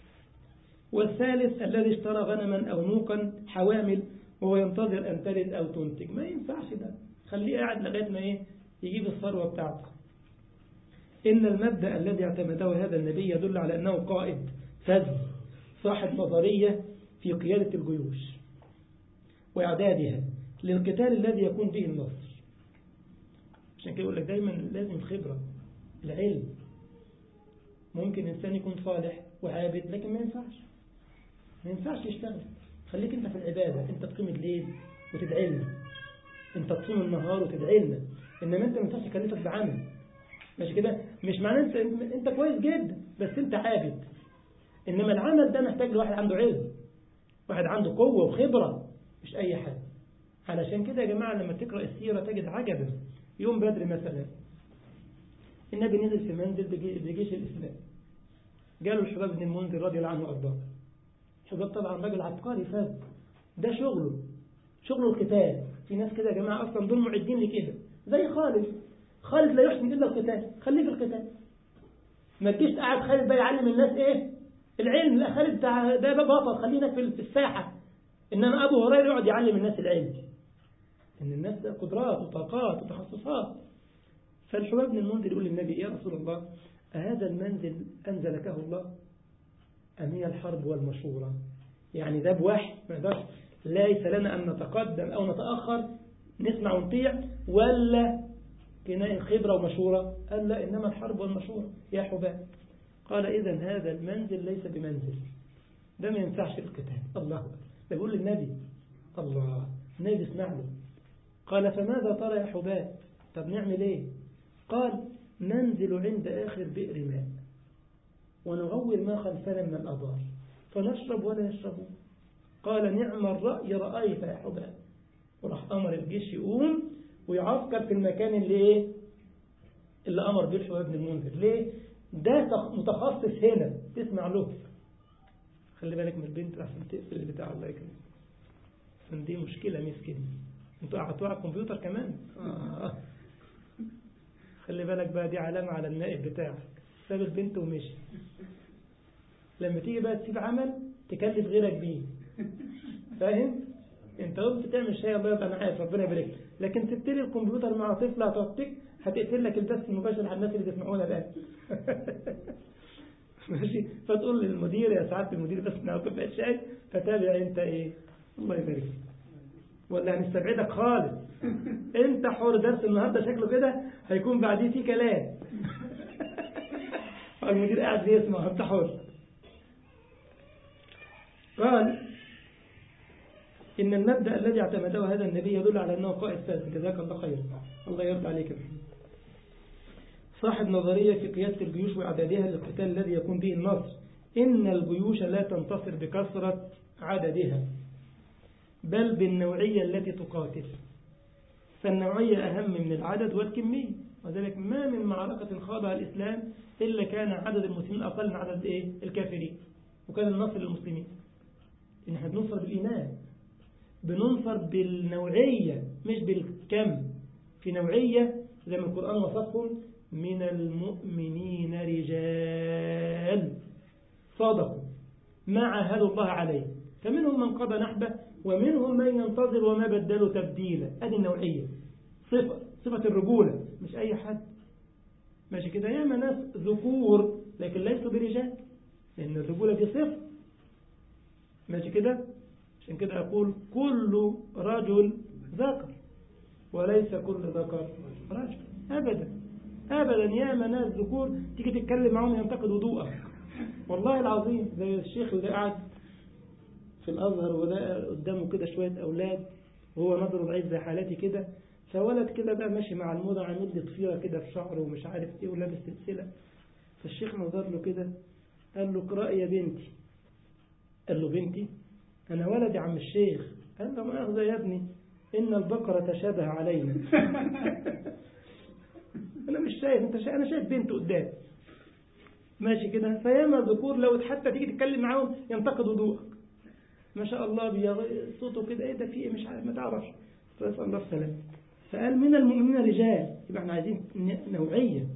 والثالث الذي اشترى غنما أو نوقا حوامل وهو ينتظر أن تلد أو تنتج ما ينفعش ده خليه قاعد لغاية ما إيه يجيب الثروة بتاعته إن المبدأ الذي اعتمده هذا النبي يدل على أنه قائد فذ صاحب نظرية في قيادة الجيوش وإعدادها للقتال الذي يكون به النصر عشان كده يقول لك دايما لازم خبرة العلم ممكن إنسان يكون صالح وعابد لكن ما ينفعش ما ينفعش يشتغل خليك انت في العبادة انت تقيم الليل وتدعي لنا انت تصوم النهار وتدعي لنا انما انت ما ينفعش يكلفك بعمل ماشي كده مش معناه انت انت كويس جدا بس انت عابد انما العمل ده محتاج لواحد عنده علم واحد عنده قوة وخبرة مش اي حد علشان كده يا جماعة لما تقرأ السيرة تجد عجبا يوم بدر مثلا النبي نزل في منزل بجيش الإسلام قالوا الحباب بن المنذر رضي الله عنه وأرضاه الحباب طبعا راجل عبقري فاز ده شغله شغله القتال في ناس كده يا جماعة أصلا دول معدين لكده زي خالد خالد لا يحسن إلا القتال خليه في القتال ما تجيش قاعد خالد بقى يعلم الناس إيه العلم لا خالد ده بطل خلينا في الساحة إنما أبو هريرة يقعد يعلم الناس العلم إن الناس قدرات وطاقات وتخصصات فالحباب بن المنذر يقول للنبي يا رسول الله أهذا المنزل أنزلكه الله أم هي الحرب والمشورة يعني ده بوحي ما يقدرش ليس لنا أن نتقدم أو نتأخر نسمع ونطيع ولا كناء خبرة ومشورة قال لا إنما الحرب والمشورة يا حباب قال إذا هذا المنزل ليس بمنزل ده ما ينفعش القتال الله أكبر ده بيقول للنبي الله النبي اسمع له قال فماذا ترى يا حباب طب نعمل ايه قال ننزل عند آخر بئر ماء ونغول ما خلفنا من الأبار فنشرب ولا يشربون قال نعم الرأي رأيت يا حباب وراح أمر الجيش يقوم ويعسكر في المكان اللي ايه اللي أمر به الحباب بن المنذر ليه ده متخصص هنا تسمع له خلي بالك من البنت عشان تقفل البتاع الله يكرمك عشان دي مشكلة مسكين انتوا قعدتوا على الكمبيوتر كمان آه. خلي بالك بقى دي علامة على النائب بتاعك ساب البنت ومشي لما تيجي بقى تسيب عمل تكلف غيرك بيه فاهم انت قلت تعمل شيء الله يبقى انا عارف ربنا يبارك لكن سبت لي الكمبيوتر مع طفل هتوتك هتقفل لك البث المباشر على الناس اللي بيسمعونا الان ماشي فتقول للمدير يا سعاده المدير بس انا كوبايه شاي فتابع انت ايه الله يبارك ولا هنستبعدك خالص انت حر درس النهارده شكله كده هيكون بعديه في كلام المدير قاعد بيسمع انت حر قال إن المبدأ الذي اعتمده هذا النبي يدل على أنه قائد فاسد جزاك الله خير الله يرضى عليك يا محمد صاحب نظرية في قيادة الجيوش وإعدادها للقتال الذي يكون به النصر إن الجيوش لا تنتصر بكثرة عددها بل بالنوعية التي تقاتل فالنوعية أهم من العدد والكمية وذلك ما من معركة خاضها الإسلام إلا كان عدد المسلمين أقل من عدد إيه؟ الكافرين وكان النصر للمسلمين إن احنا بننصر بالإيمان بننصر بالنوعية مش بالكم في نوعية زي ما القرآن وصفهم من المؤمنين رجال صدقوا ما عاهدوا الله عليه فمنهم من قضى نحبه ومنهم من ينتظر وما بدلوا تبديلا ادي النوعية صفة صفة الرجولة مش أي حد ماشي كده ياما ناس ذكور لكن ليسوا برجال لأن الرجولة دي صفة ماشي كده عشان كده أقول كل رجل ذكر وليس كل ذكر رجل أبدا أبدا ياما ناس ذكور تيجي تتكلم معاهم ينتقد وضوءك والله العظيم زي الشيخ اللي قاعد في الأزهر ولا قدامه كده شوية أولاد وهو نظره ضعيف زي حالاتي كده فولد كده بقى ماشي مع الموضة عامل لي ضفيرة كده في شعره ومش عارف ايه ولابس سلسلة فالشيخ نظر له كده قال له اقرأ يا بنتي قال له بنتي أنا ولد يا عم الشيخ قال له ما أخذ يا ابني إن البقرة تشابه علينا أنا مش شايف أنت شايف أنا شايف بنت قدام ماشي كده فياما الذكور لو حتى تيجي تتكلم معاهم ينتقد وضوءك ما شاء الله بيغ... صوته كده ايه ده في ايه مش عارف ما تعرفش فاسال الله السلام فقال من المؤمنين رجال يبقى احنا عايزين نوعيه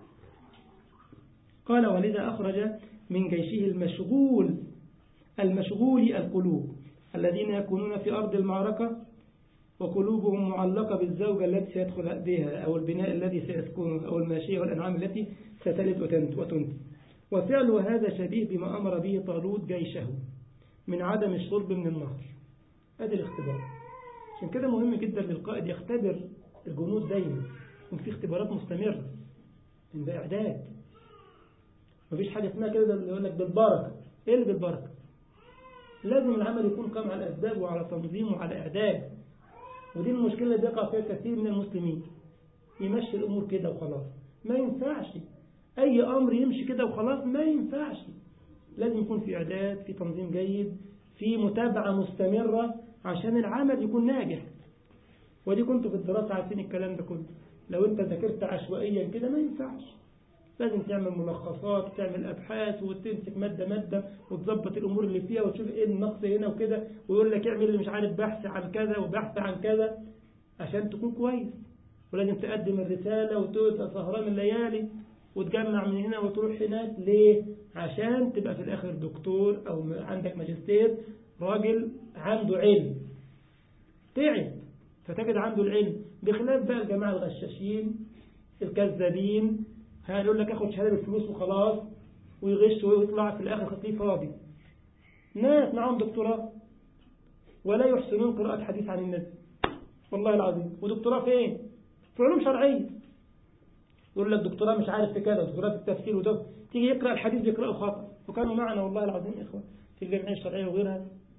قال ولذا اخرج من جيشه المشغول المشغول القلوب الذين يكونون في ارض المعركه وقلوبهم معلقة بالزوجة التي سيدخل بها أو البناء الذي سيسكنه أو الماشية والأنعام التي ستلد وتنتج وفعل هذا شبيه بما أمر به طالوت جيشه من عدم الشرب من النهر هذا الاختبار عشان كده مهم جدا للقائد يختبر الجنود دايما يكون في اختبارات مستمرة من ده إعداد مفيش حاجة اسمها كده اللي يقول لك بالبركة إيه اللي بالبركة لازم العمل يكون قام على الأسباب وعلى تنظيم وعلى إعداد ودي المشكلة اللي بيقع فيها كثير من المسلمين يمشي الأمور كده وخلاص ما ينفعش أي أمر يمشي كده وخلاص ما ينفعش لازم يكون في إعداد في تنظيم جيد في متابعة مستمرة عشان العمل يكون ناجح ودي كنت في الدراسة عارفين الكلام ده كله لو انت ذاكرت عشوائيا كده ما ينفعش لازم تعمل ملخصات وتعمل أبحاث وتمسك مادة مادة وتظبط الأمور اللي فيها وتشوف إيه النقص هنا وكده ويقول لك اعمل اللي مش عارف بحث عن كذا وبحث عن كذا عشان تكون كويس ولازم تقدم الرسالة وتبقى سهران الليالي وتجمع من هنا وتروح هناك ليه؟ عشان تبقى في الآخر دكتور أو عندك ماجستير راجل عنده علم تعب فتجد عنده العلم بخلاف بقى الجماعة الغشاشين الكذابين هيقول لك اخد شهاده بالفلوس وخلاص ويغش ويطلع في الاخر خطيب فاضي ناس معاهم دكتوراه ولا يحسنون قراءة حديث عن النبي والله العظيم ودكتوراه فين في علوم شرعية يقول لك دكتوراه مش عارف في كذا دكتوراه في التفسير وده تيجي يقرأ الحديث بيقرأه خطأ وكانوا معنا والله العظيم يا إخوان في الجمعية الشرعية وغيرها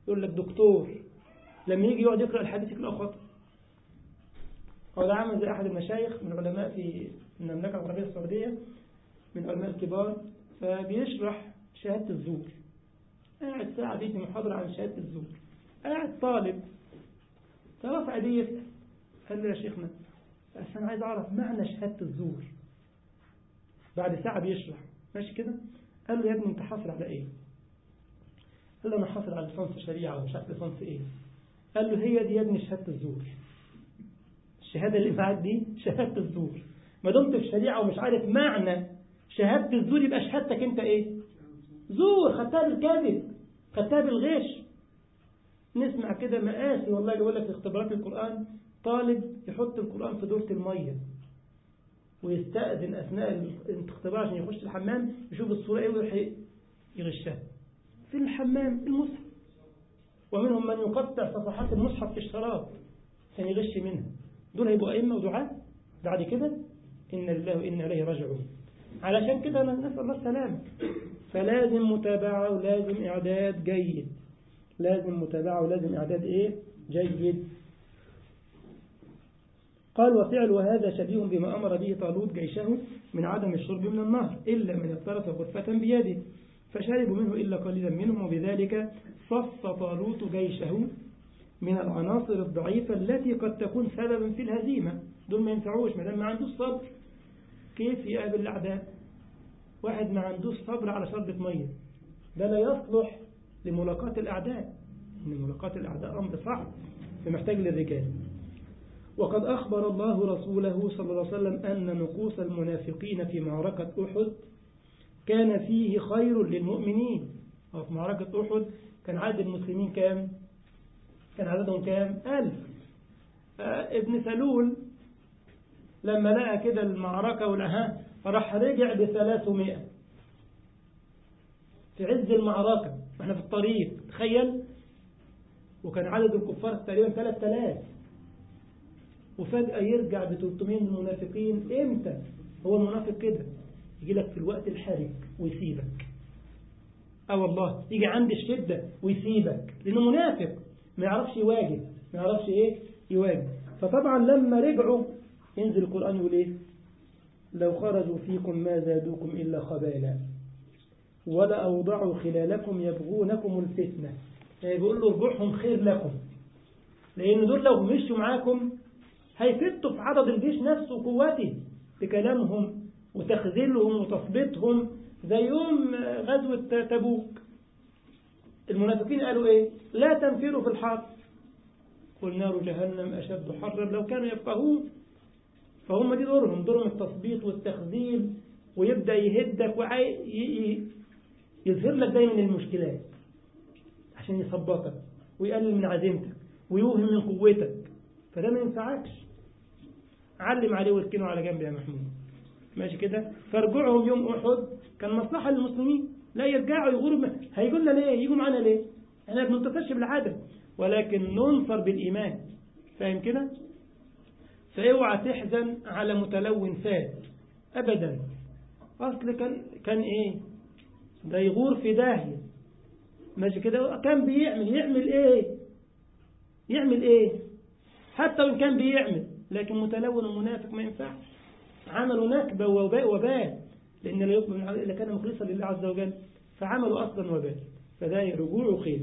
يقول لك دكتور لما يجي يقعد يقرأ الحديث يقرأ خطأ هو ده عامل زي أحد المشايخ من العلماء في المملكة العربية السعودية من العلماء الكبار فبيشرح شهادة الزور قاعد ساعة دي في محاضرة عن شهادة الزور قاعد طالب فرفع دي يسأل قال له يا شيخنا بس أنا عايز أعرف معنى شهادة الزور بعد ساعة بيشرح ماشي كده قال له يا ابني أنت حاصل على إيه قال له أنا حاصل على لسانس شريعة ومش عارف لسانس إيه قال له هي دي يا ابني شهادة الزور الشهادة اللي معاك دي شهادة الزور ما دمت في شريعة ومش عارف معنى شهادة الزور يبقى شهادتك أنت إيه زور خدتها بالكذب خدتها بالغش نسمع كده مآسي والله يقول لك في اختبارات القرآن طالب يحط القرآن في دورة المية ويستأذن أثناء الاختبار عشان يخش الحمام يشوف الصورة إيه ويروح يغشها في الحمام المصحف ومنهم من يقطع صفحات المصحف في الشراب عشان يغش منها دول هيبقوا أئمة ودعاء بعد كده إن لله وإنا إليه راجعون علشان كده نسأل الله السلامة فلازم متابعة ولازم إعداد جيد لازم متابعة ولازم إعداد إيه جيد قال وفعل وهذا شبيه بما أمر به طالوت جيشه من عدم الشرب من النهر إلا من اقترف غرفة بيده فشربوا منه إلا قليلا منهم وبذلك صف طالوت جيشه من العناصر الضعيفة التي قد تكون سببا في الهزيمة دول ما ينفعوش ما دام ما عندوش صبر كيف يقابل الأعداء واحد ما عندوش صبر على شربة مية ده لا يصلح لملاقاة الأعداء إن ملاقاة الأعداء أمر صعب فمحتاج للرجال وقد أخبر الله رسوله صلى الله عليه وسلم أن نقوص المنافقين في معركة أحد كان فيه خير للمؤمنين وفي معركة أحد كان عدد المسلمين كام كان عددهم كام ألف آه ابن سلول لما لقى كده المعركة ولها راح رجع بثلاثمائة في عز المعركة احنا في الطريق تخيل وكان عدد الكفار تقريبا 3000 وفجأة يرجع ب 300 من المنافقين امتى هو المنافق كده يجي لك في الوقت الحرج ويسيبك اه والله يجي عند الشدة ويسيبك لانه منافق ما يعرفش يواجه ما يعرفش ايه يواجه فطبعا لما رجعوا ينزل القرآن يقول ايه لو خرجوا فيكم ما زادوكم إلا خبالا ولا أوضعوا خلالكم يبغونكم الفتنة يعني بيقول له رجوعهم خير لكم لأن دول لو مشوا معاكم هيفتوا في عدد الجيش نفسه وقوته بكلامهم وتخذيلهم وتثبيتهم زي يوم غزوة تبوك المنافقين قالوا ايه لا تنفروا في الحر قل نار جهنم أشد حرا لو كانوا يفقهون فهم دي دورهم دورهم التثبيط والتخذيل ويبدأ يهدك يظهر لك دايما المشكلات عشان يثبطك ويقلل من عزيمتك ويوهم من قوتك فده ما ينفعكش علم عليه واركنه على جنب يا محمود ماشي كده فرجوعهم يوم أحد كان مصلحة للمسلمين لا يرجعوا يغوروا هيقول لنا ليه يجوا معانا ليه احنا ما بننتصرش بالعدد ولكن ننصر بالإيمان فاهم كده فاوعى تحزن على متلون فات أبدا أصل كان كان إيه ده يغور في داهية ماشي كده كان بيعمل يعمل إيه يعمل إيه حتى وإن كان بيعمل لكن متلون ومنافق ما ينفعش عملوا نكبة وباء وبال لأن لا يقبل من إلا كان مخلصا لله عز وجل فعملوا أصلا وبال فده رجوع خير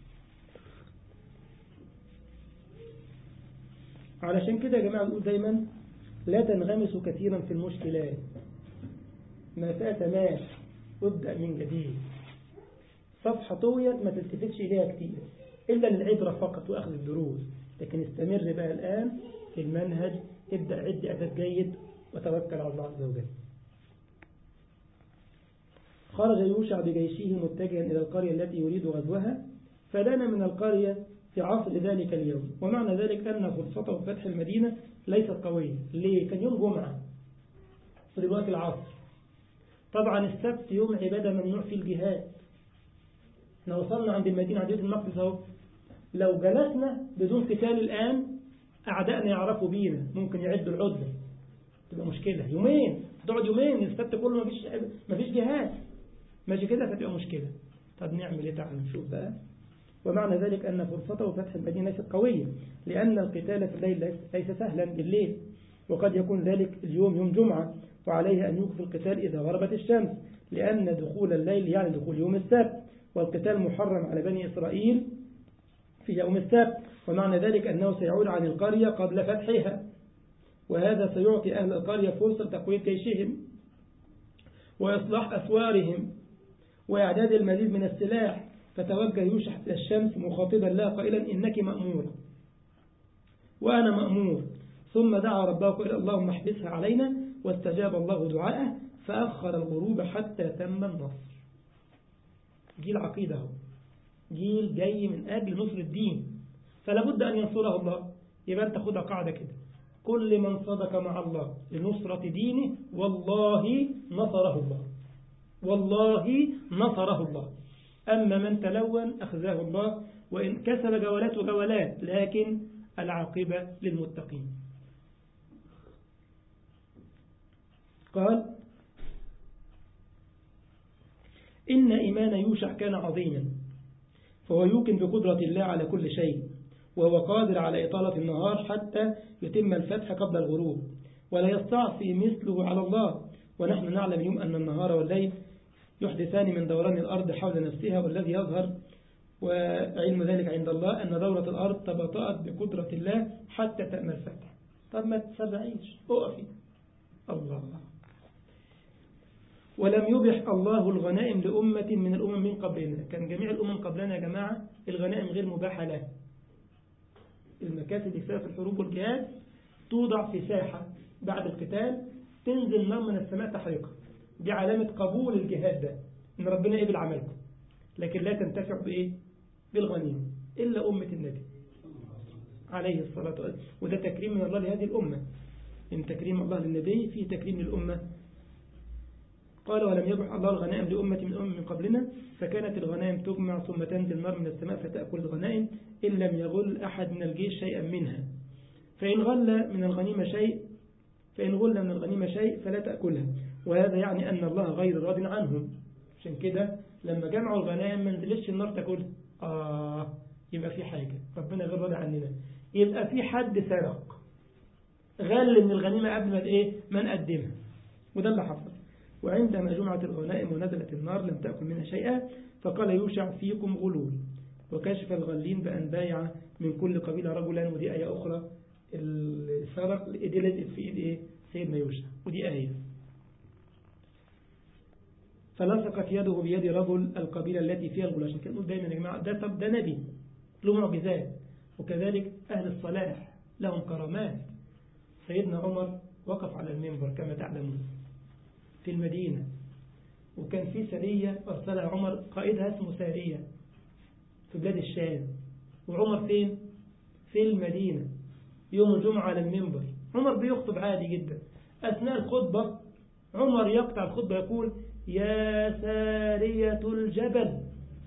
علشان كده يا جماعة نقول دايما لا تنغمسوا كثيرا في المشكلات ما فات مات وابدأ من جديد صفحة طويت ما تلتفتش إليها كتير إلا للعبرة فقط وأخذ الدروس لكن استمر بقى الآن في المنهج ابدأ عد أداة جيد وتوكل على الله عز وجل خرج يوشع بجيشه متجها إلى القرية التي يريد غزوها فلان من القرية في عصر ذلك اليوم ومعنى ذلك أن فرصته فتح المدينة ليست قوية ليه؟ كان يوم جمعة في دلوقتي العصر طبعا السبت يوم عبادة ممنوع في الجهاد احنا وصلنا عند المدينة عند بيت المقدس اهو لو جلسنا بدون قتال الآن أعدائنا يعرفوا بينا ممكن يعدوا العدة تبقى مشكلة يومين هتقعد يومين السبت كله مفيش مفيش جهاد ماشي كده فتبقى مشكلة طب نعمل ايه تعالوا نشوف بقى ومعنى ذلك أن فرصته فتح المدينة ليست قوية لأن القتال في الليل ليس سهلا بالليل وقد يكون ذلك اليوم يوم جمعة وعليه أن يوقف القتال إذا غربت الشمس لأن دخول الليل يعني دخول يوم السبت والقتال محرم على بني إسرائيل في يوم السبت ومعنى ذلك أنه سيعود عن القرية قبل فتحها وهذا سيعطي أهل القرية فرصة تقوية جيشهم وإصلاح أسوارهم وإعداد المزيد من السلاح فتوجه يوشع إلى الشمس مخاطبا لها قائلا إنك مأمور وأنا مأمور ثم دعا ربه قال اللهم احبسها علينا واستجاب الله دعاءه فأخر الغروب حتى تم النصر جيل عقيدة جيل جاي من أجل نصر الدين فلا بد أن ينصره الله يبقى أنت خدها قاعدة كده كل من صدق مع الله لنصرة دينه والله نصره الله والله نصره الله أما من تلون أخذاه الله وإن كسب جولات جولات لكن العاقبة للمتقين قال إن إيمان يوشع كان عظيما فهو يوقن بقدرة الله على كل شيء وهو قادر على إطالة النهار حتى يتم الفتح قبل الغروب ولا يستعصي مثله على الله ونحن نعلم يوم أن النهار والليل يحدثان من دوران الأرض حول نفسها والذي يظهر وعلم ذلك عند الله أن دورة الأرض تبطأت بقدرة الله حتى تأمل الفتح طب ما تسرعيش اقفي الله ولم يبح الله الغنائم لأمة من الأمم من قبلنا كان جميع الأمم قبلنا يا جماعة الغنائم غير مباحة لها المكاسب اللي فيها في الحروب والجهاد توضع في ساحة بعد القتال تنزل نار من السماء تحرقها دي علامة قبول الجهاد ده إن ربنا قبل عملكم لكن لا تنتفع بإيه بالغنيمة إلا أمة النبي عليه الصلاة والسلام وده تكريم من الله لهذه الأمة إن تكريم الله للنبي فيه تكريم للأمة قال ولم يبح الله الغنائم لأمة من أمم من قبلنا فكانت الغنائم تجمع ثم تنزل نار من السماء فتأكل الغنائم إن لم يغل أحد من الجيش شيئا منها فإن غل من الغنيمة شيء فإن غل من الغنيمة شيء فلا تأكلها وهذا يعني أن الله غير راض عنهم عشان كده لما جمعوا الغنائم ما نزلتش النار تاكلها آه يبقى في حاجة ربنا غير راضي عننا يبقى في حد سرق غل من الغنيمة قبل ما ايه ما نقدمها وده اللي حصل وعندما جمعت الغنائم ونزلت النار لم تأكل منها شيئا فقال يوشع فيكم غلول وكشف الغلين بأن بايع من كل قبيلة رجلا ودي آية أخرى السرق دي لزقت في إيد إيه سيدنا يوشع ودي آية فلصقت يده بيد رجل القبيلة التي فيها الغلول عشان كده نقول دايما يا جماعة ده طب ده نبي له معجزات وكذلك أهل الصلاح لهم كرامات سيدنا عمر وقف على المنبر كما تعلمون في المدينة وكان في سرية أرسلها عمر قائدها اسمه سارية في بلاد الشام وعمر فين؟ في المدينة يوم الجمعة على المنبر عمر بيخطب عادي جدا أثناء الخطبة عمر يقطع الخطبة يقول يا سارية الجبل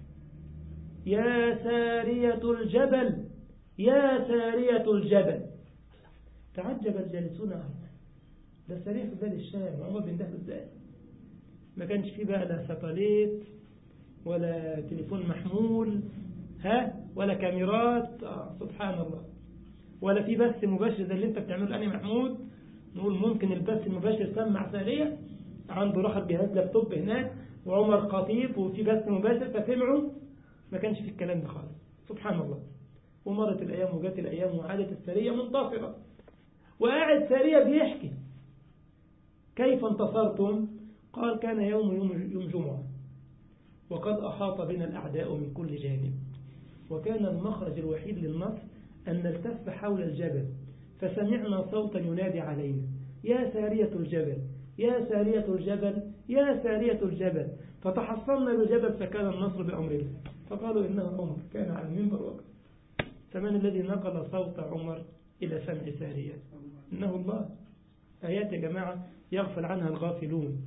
يا سارية الجبل يا سارية الجبل تعجب الجالسون ده سريع في بلاد الشام وعمر بن دهب ازاي ما كانش فيه بقى لا ساتلايت ولا تليفون محمول ها ولا كاميرات آه سبحان الله ولا في بث مباشر زي اللي انت بتعمله الان محمود نقول ممكن البث المباشر سمع سريع عنده راحة جهاز لابتوب هناك وعمر خطيب وفي بث مباشر فسمعوا ما كانش في الكلام ده خالص سبحان الله ومرت الأيام وجات الأيام وعادت السرية منتصرة وقاعد سرية بيحكي كيف انتصرتم قال كان يوم يوم, يوم جمعة وقد أحاط بنا الأعداء من كل جانب وكان المخرج الوحيد للنصر أن نلتف حول الجبل فسمعنا صوتا ينادي علينا يا سارية الجبل يا سارية الجبل يا سارية الجبل فتحصلنا بالجبل فكان النصر بأمر الله فقالوا إنه عمر كان على المنبر وقت فمن الذي نقل صوت عمر إلى سمع سارية إنه الله آيات يا جماعة يغفل عنها الغافلون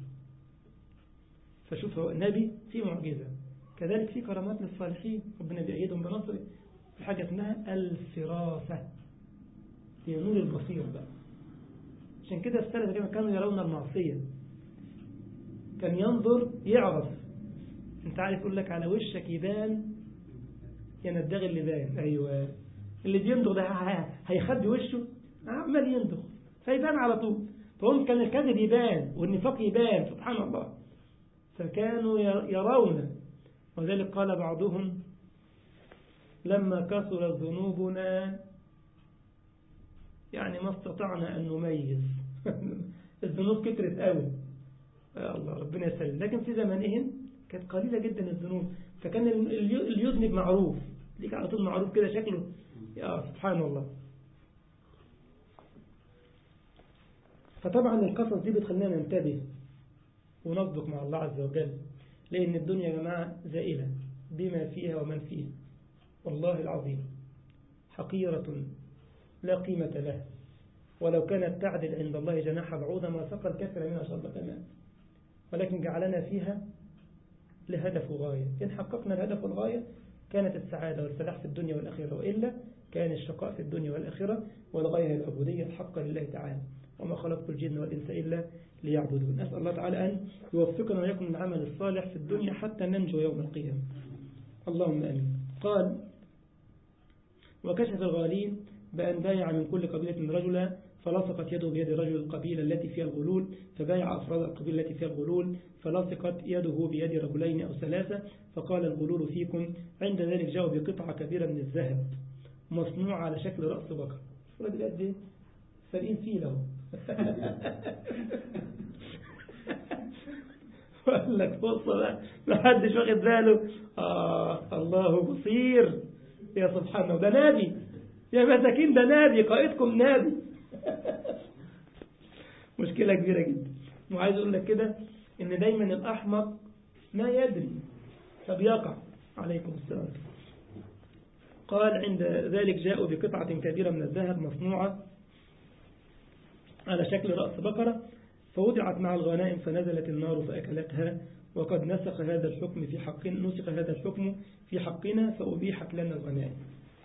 فشوف النبي في معجزة كذلك في كرامات للصالحين ربنا بيأيدهم بنصره في حاجة اسمها الفراسة هي نور البصير بقى عشان كده السلف كانوا يرون المعصية كان ينظر يعرف انت عارف يقول لك على وشك يبان يندغ اللبان أيوة اللي بيندغ ده هيخبي وشه عمال يندغ فيبان على طول فهم كان الكذب يبان والنفاق يبان سبحان الله فكانوا يرون وذلك قال بعضهم لما كثرت ذنوبنا يعني ما استطعنا أن نميز الذنوب كترت قوي يا الله ربنا يسلم لكن في زمانهم كانت قليلة جدا الذنوب فكان اللي يذنب معروف ليك على طول معروف كده شكله يا سبحان الله فطبعا القصص دي بتخلينا ننتبه ونصدق مع الله عز وجل لأن الدنيا يا جماعة زائلة بما فيها ومن فيها والله العظيم حقيرة لا قيمة لها ولو كانت تعدل عند الله جناح بعوضة ما سقى الكافر منها شربة ماء ولكن جعلنا فيها لهدف وغاية إن حققنا الهدف والغاية كانت السعادة والفلاح في الدنيا والآخرة وإلا كان الشقاء في الدنيا والآخرة والغاية العبودية الحقة لله تعالى وما خلقت الجن والإنس إلا ليعبدون نسأل الله تعالى أن يوفقنا ويكون العمل الصالح في الدنيا حتى ننجو يوم القيامة اللهم أمين قال وكشف الغالين بأن بايع من كل قبيلة رجلا فلصقت يده بيد رجل القبيلة التي فيها الغلول فبايع أفراد القبيلة التي فيها الغلول فلصقت يده بيد رجلين أو ثلاثة فقال الغلول فيكم عند ذلك جاءوا بقطعة كبيرة من الذهب مصنوع على شكل رأس بقر الراجل قد ايه فارقين فيه له وقال لك بص بقى ما حدش واخد باله آه الله بصير يا سبحانه ده نادي يا مساكين ده نادي قائدكم نادي مشكلة كبيرة جدا وعايز أقول لك كده إن دايما الأحمق ما يدري فبيقع عليكم السلام قال عند ذلك جاءوا بقطعة كبيرة من الذهب مصنوعة على شكل رأس بقرة فوضعت مع الغنائم فنزلت النار فأكلتها وقد نسخ هذا الحكم في حقنا نسخ هذا الحكم في حقنا فأبيحت لنا الغنائم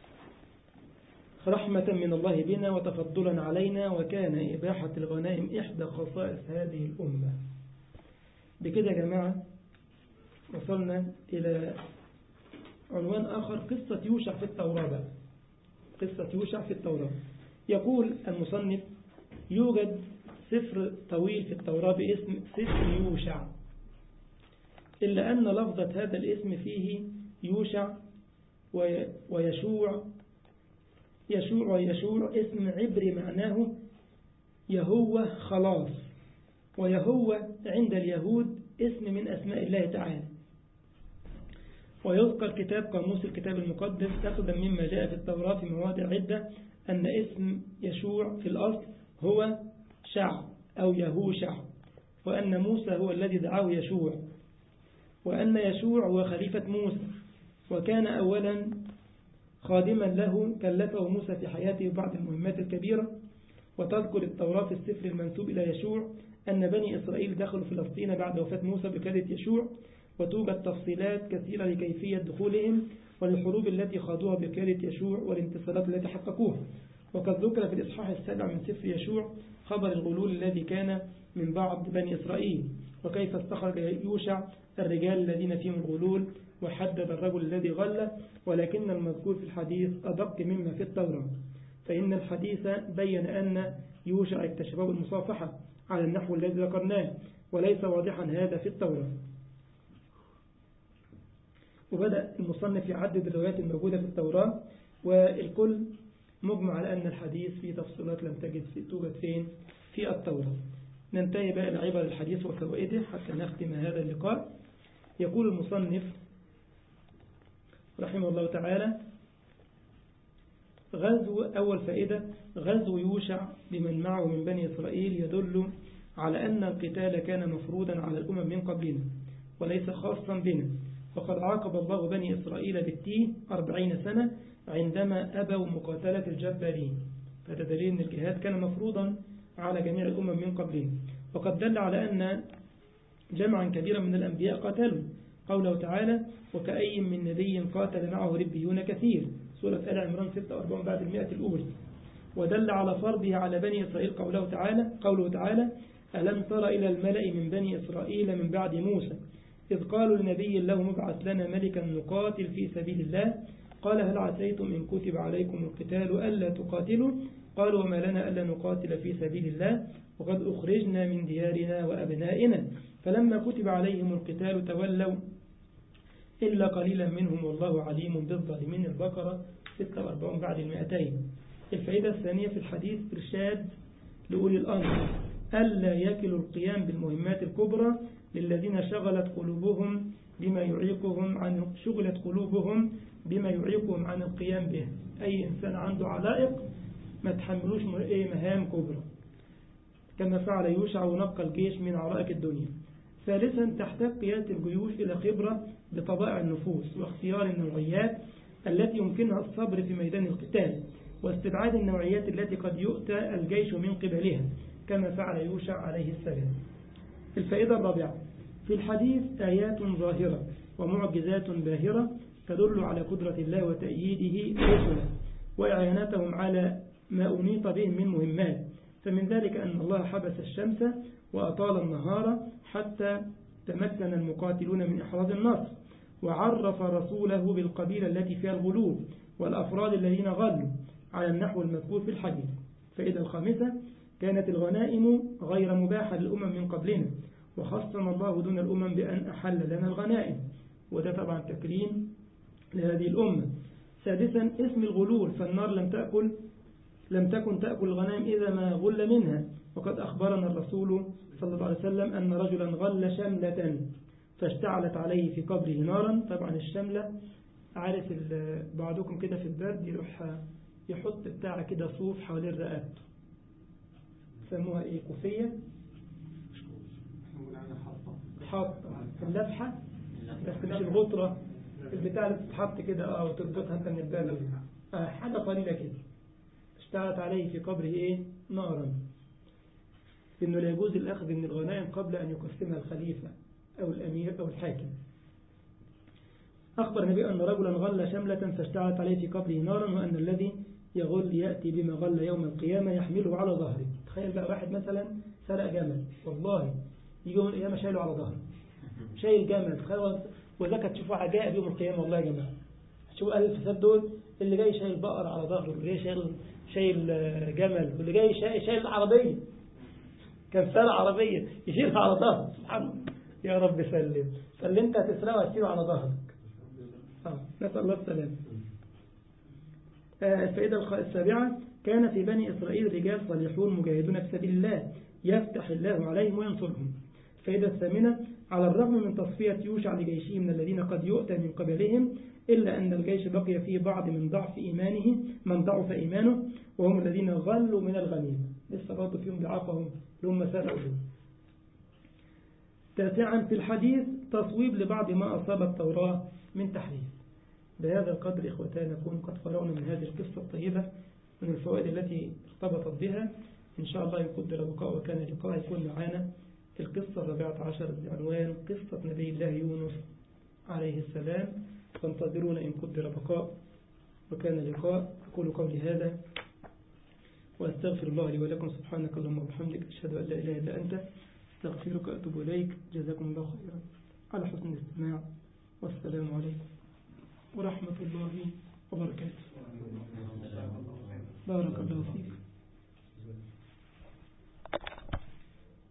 رحمة من الله بنا وتفضلا علينا وكان إباحة الغنائم إحدى خصائص هذه الأمة بكده يا جماعة وصلنا إلى عنوان آخر قصة يوشع في التوراة بقى. قصة يوشع في التوراة يقول المصنف يوجد سفر طويل في التوراة باسم سفر يوشع إلا أن لفظة هذا الاسم فيه يوشع ويشوع يشوع ويشوع اسم عبري معناه يهوى خلاص ويهوى عند اليهود اسم من أسماء الله تعالى ويذكر كتاب قاموس الكتاب المقدس أخذا مما جاء في التوراة في مواضع عدة أن اسم يشوع في الأصل هو شع أو يهوشع وأن موسى هو الذي دعاه يشوع وأن يشوع هو خليفة موسى وكان أولا خادما له كلفه موسى في حياته بعض المهمات الكبيرة وتذكر التوراة في السفر المنسوب إلى يشوع أن بني إسرائيل دخلوا فلسطين بعد وفاة موسى بقيادة يشوع وتوجد تفصيلات كثيرة لكيفية دخولهم وللحروب التي خاضوها بقيادة يشوع والانتصارات التي حققوها وقد ذكر في الإصحاح السابع من سفر يشوع خبر الغلول الذي كان من بعض بني إسرائيل وكيف استخرج يوشع الرجال الذين فيهم الغلول وحدد الرجل الذي غل ولكن المذكور في الحديث أدق مما في التوراة فإن الحديث بين أن يوشع اكتشفه بالمصافحة على النحو الذي ذكرناه وليس واضحا هذا في التوراة وبدأ المصنف يعدد الروايات الموجودة في التوراة والكل مجمع على أن الحديث فيه تفصيلات لم تجد في توجد فين في التوراة ننتهي بقى لعبر الحديث وفوائده حتى نختم هذا اللقاء يقول المصنف رحمه الله تعالى غزو أول فائدة غزو يوشع بمن معه من بني إسرائيل يدل على أن القتال كان مفروضا على الأمم من قبلنا وليس خاصا بنا وقد عاقب الله بني إسرائيل بالتيه أربعين سنة عندما أبوا مقاتلة الجبارين فهذا دليل أن الجهاد كان مفروضا على جميع الأمم من قبلنا وقد دل على أن جمعا كبيرا من الأنبياء قاتلوا قوله تعالى وكأي من نبي قاتل معه ربيون كثير سورة آل عمران 46 بعد المئة الأولى ودل على فرضه على بني إسرائيل قوله تعالى قوله تعالى ألم تر إلى الملأ من بني إسرائيل من بعد موسى إذ قالوا لنبي له مبعث لنا ملكا نقاتل في سبيل الله قال هل عسيتم إن كتب عليكم القتال ألا تقاتلوا قالوا وما لنا ألا نقاتل في سبيل الله وقد أخرجنا من ديارنا وأبنائنا فلما كتب عليهم القتال تولوا إلا قليلا منهم والله عليم بالظالمين البقرة 46 بعد المئتين الفائدة الثانية في الحديث إرشاد لأولي الأمر ألا يكلوا القيام بالمهمات الكبرى للذين شغلت قلوبهم بما يعيقهم عن شغلت قلوبهم بما يعيقهم عن القيام به أي إنسان عنده علائق ما تحملوش مهام كبرى كما فعل يوشع ونقى الجيش من عرائق الدنيا ثالثا تحتاج قيادة الجيوش إلى خبرة بطبائع النفوس واختيار النوعيات التي يمكنها الصبر في ميدان القتال واستبعاد النوعيات التي قد يؤتى الجيش من قبلها كما فعل يوشع عليه السلام الفائدة الرابعة في الحديث آيات ظاهرة ومعجزات باهرة تدل على قدرة الله وتأييده رسله وإعانتهم على ما أنيط بهم من مهمات فمن ذلك أن الله حبس الشمس وأطال النهار حتى تمكن المقاتلون من إحراز النصر وعرف رسوله بالقبيلة التي فيها الغلول والأفراد الذين غلوا على النحو المذكور في الحديث فإذا الخامسة كانت الغنائم غير مباحة للأمم من قبلنا وخصنا الله دون الأمم بأن أحل لنا الغنائم وده طبعا تكريم لهذه الأمة سادسا اسم الغلول فالنار لم تأكل لم تكن تأكل الغنائم إذا ما غل منها وقد أخبرنا الرسول صلى الله عليه وسلم أن رجلا غل شملة فاشتعلت عليه في قبره نارا طبعا الشملة عارف بعضكم كده في البرد يروح يحط بتاع كده صوف حوالين رقبته سموها ايه كوفية حاطة اللفحة بس مش الغطرة البتاع اللي بتتحط كده اه وتربطها انت من البرد آه حاجة قليلة كده اشتعلت عليه في قبره ايه نارا إنه لا يجوز الأخذ من الغنائم قبل أن يقسمها الخليفة أو الأمير أو الحاكم أخبر النبي أن رجلا غل شملة فاشتعلت عليه في قبره نارا وأن الذي يغل يأتي بما غل يوم القيامة يحمله على ظهره تخيل بقى واحد مثلا سرق جمل والله يجي يوم القيامة شايله على ظهره شايل جمل تخيل وذاك تشوفوا عجائب يوم القيامة والله يا جماعة شوفوا أهل الفساد دول اللي جاي شايل بقر على ظهره واللي جاي شايل شايل جمل واللي جاي شايل, شايل عربية كان سارق عربية يشيلها على ظهره سبحان الله يا رب سلم فاللي انت هتسرقه هتشيله على ظهرك آه. نسأل الله السلام آه الفائدة السابعة كان في بني إسرائيل رجال صالحون مجاهدون في سبيل الله يفتح الله عليهم وينصرهم الفائدة الثامنة على الرغم من تصفية يوشع لجيشه من الذين قد يؤتى من قبلهم إلا أن الجيش بقي فيه بعض من ضعف إيمانه من ضعف إيمانه وهم الذين غلوا من الغنيمة لسه برضه فيهم ضعفهم اللي هم سرقوا تاسعا في الحديث تصويب لبعض ما أصاب التوراة من تحريف بهذا القدر إخوتان نكون قد فرغنا من هذه القصة الطيبة من الفوائد التي ارتبطت بها إن شاء الله يقدر بقاء وكان لقاء يكون معنا القصة الرابعة عشر بعنوان قصة نبي الله يونس عليه السلام فانتظرونا إن قدر بقاء وكان لقاء أقول قولي هذا وأستغفر الله لي ولكم سبحانك اللهم وبحمدك أشهد أن لا إله إلا أنت استغفرك وأتوب إليك جزاكم الله خيرا على حسن الاستماع والسلام عليكم ورحمة الله وبركاته بارك الله فيك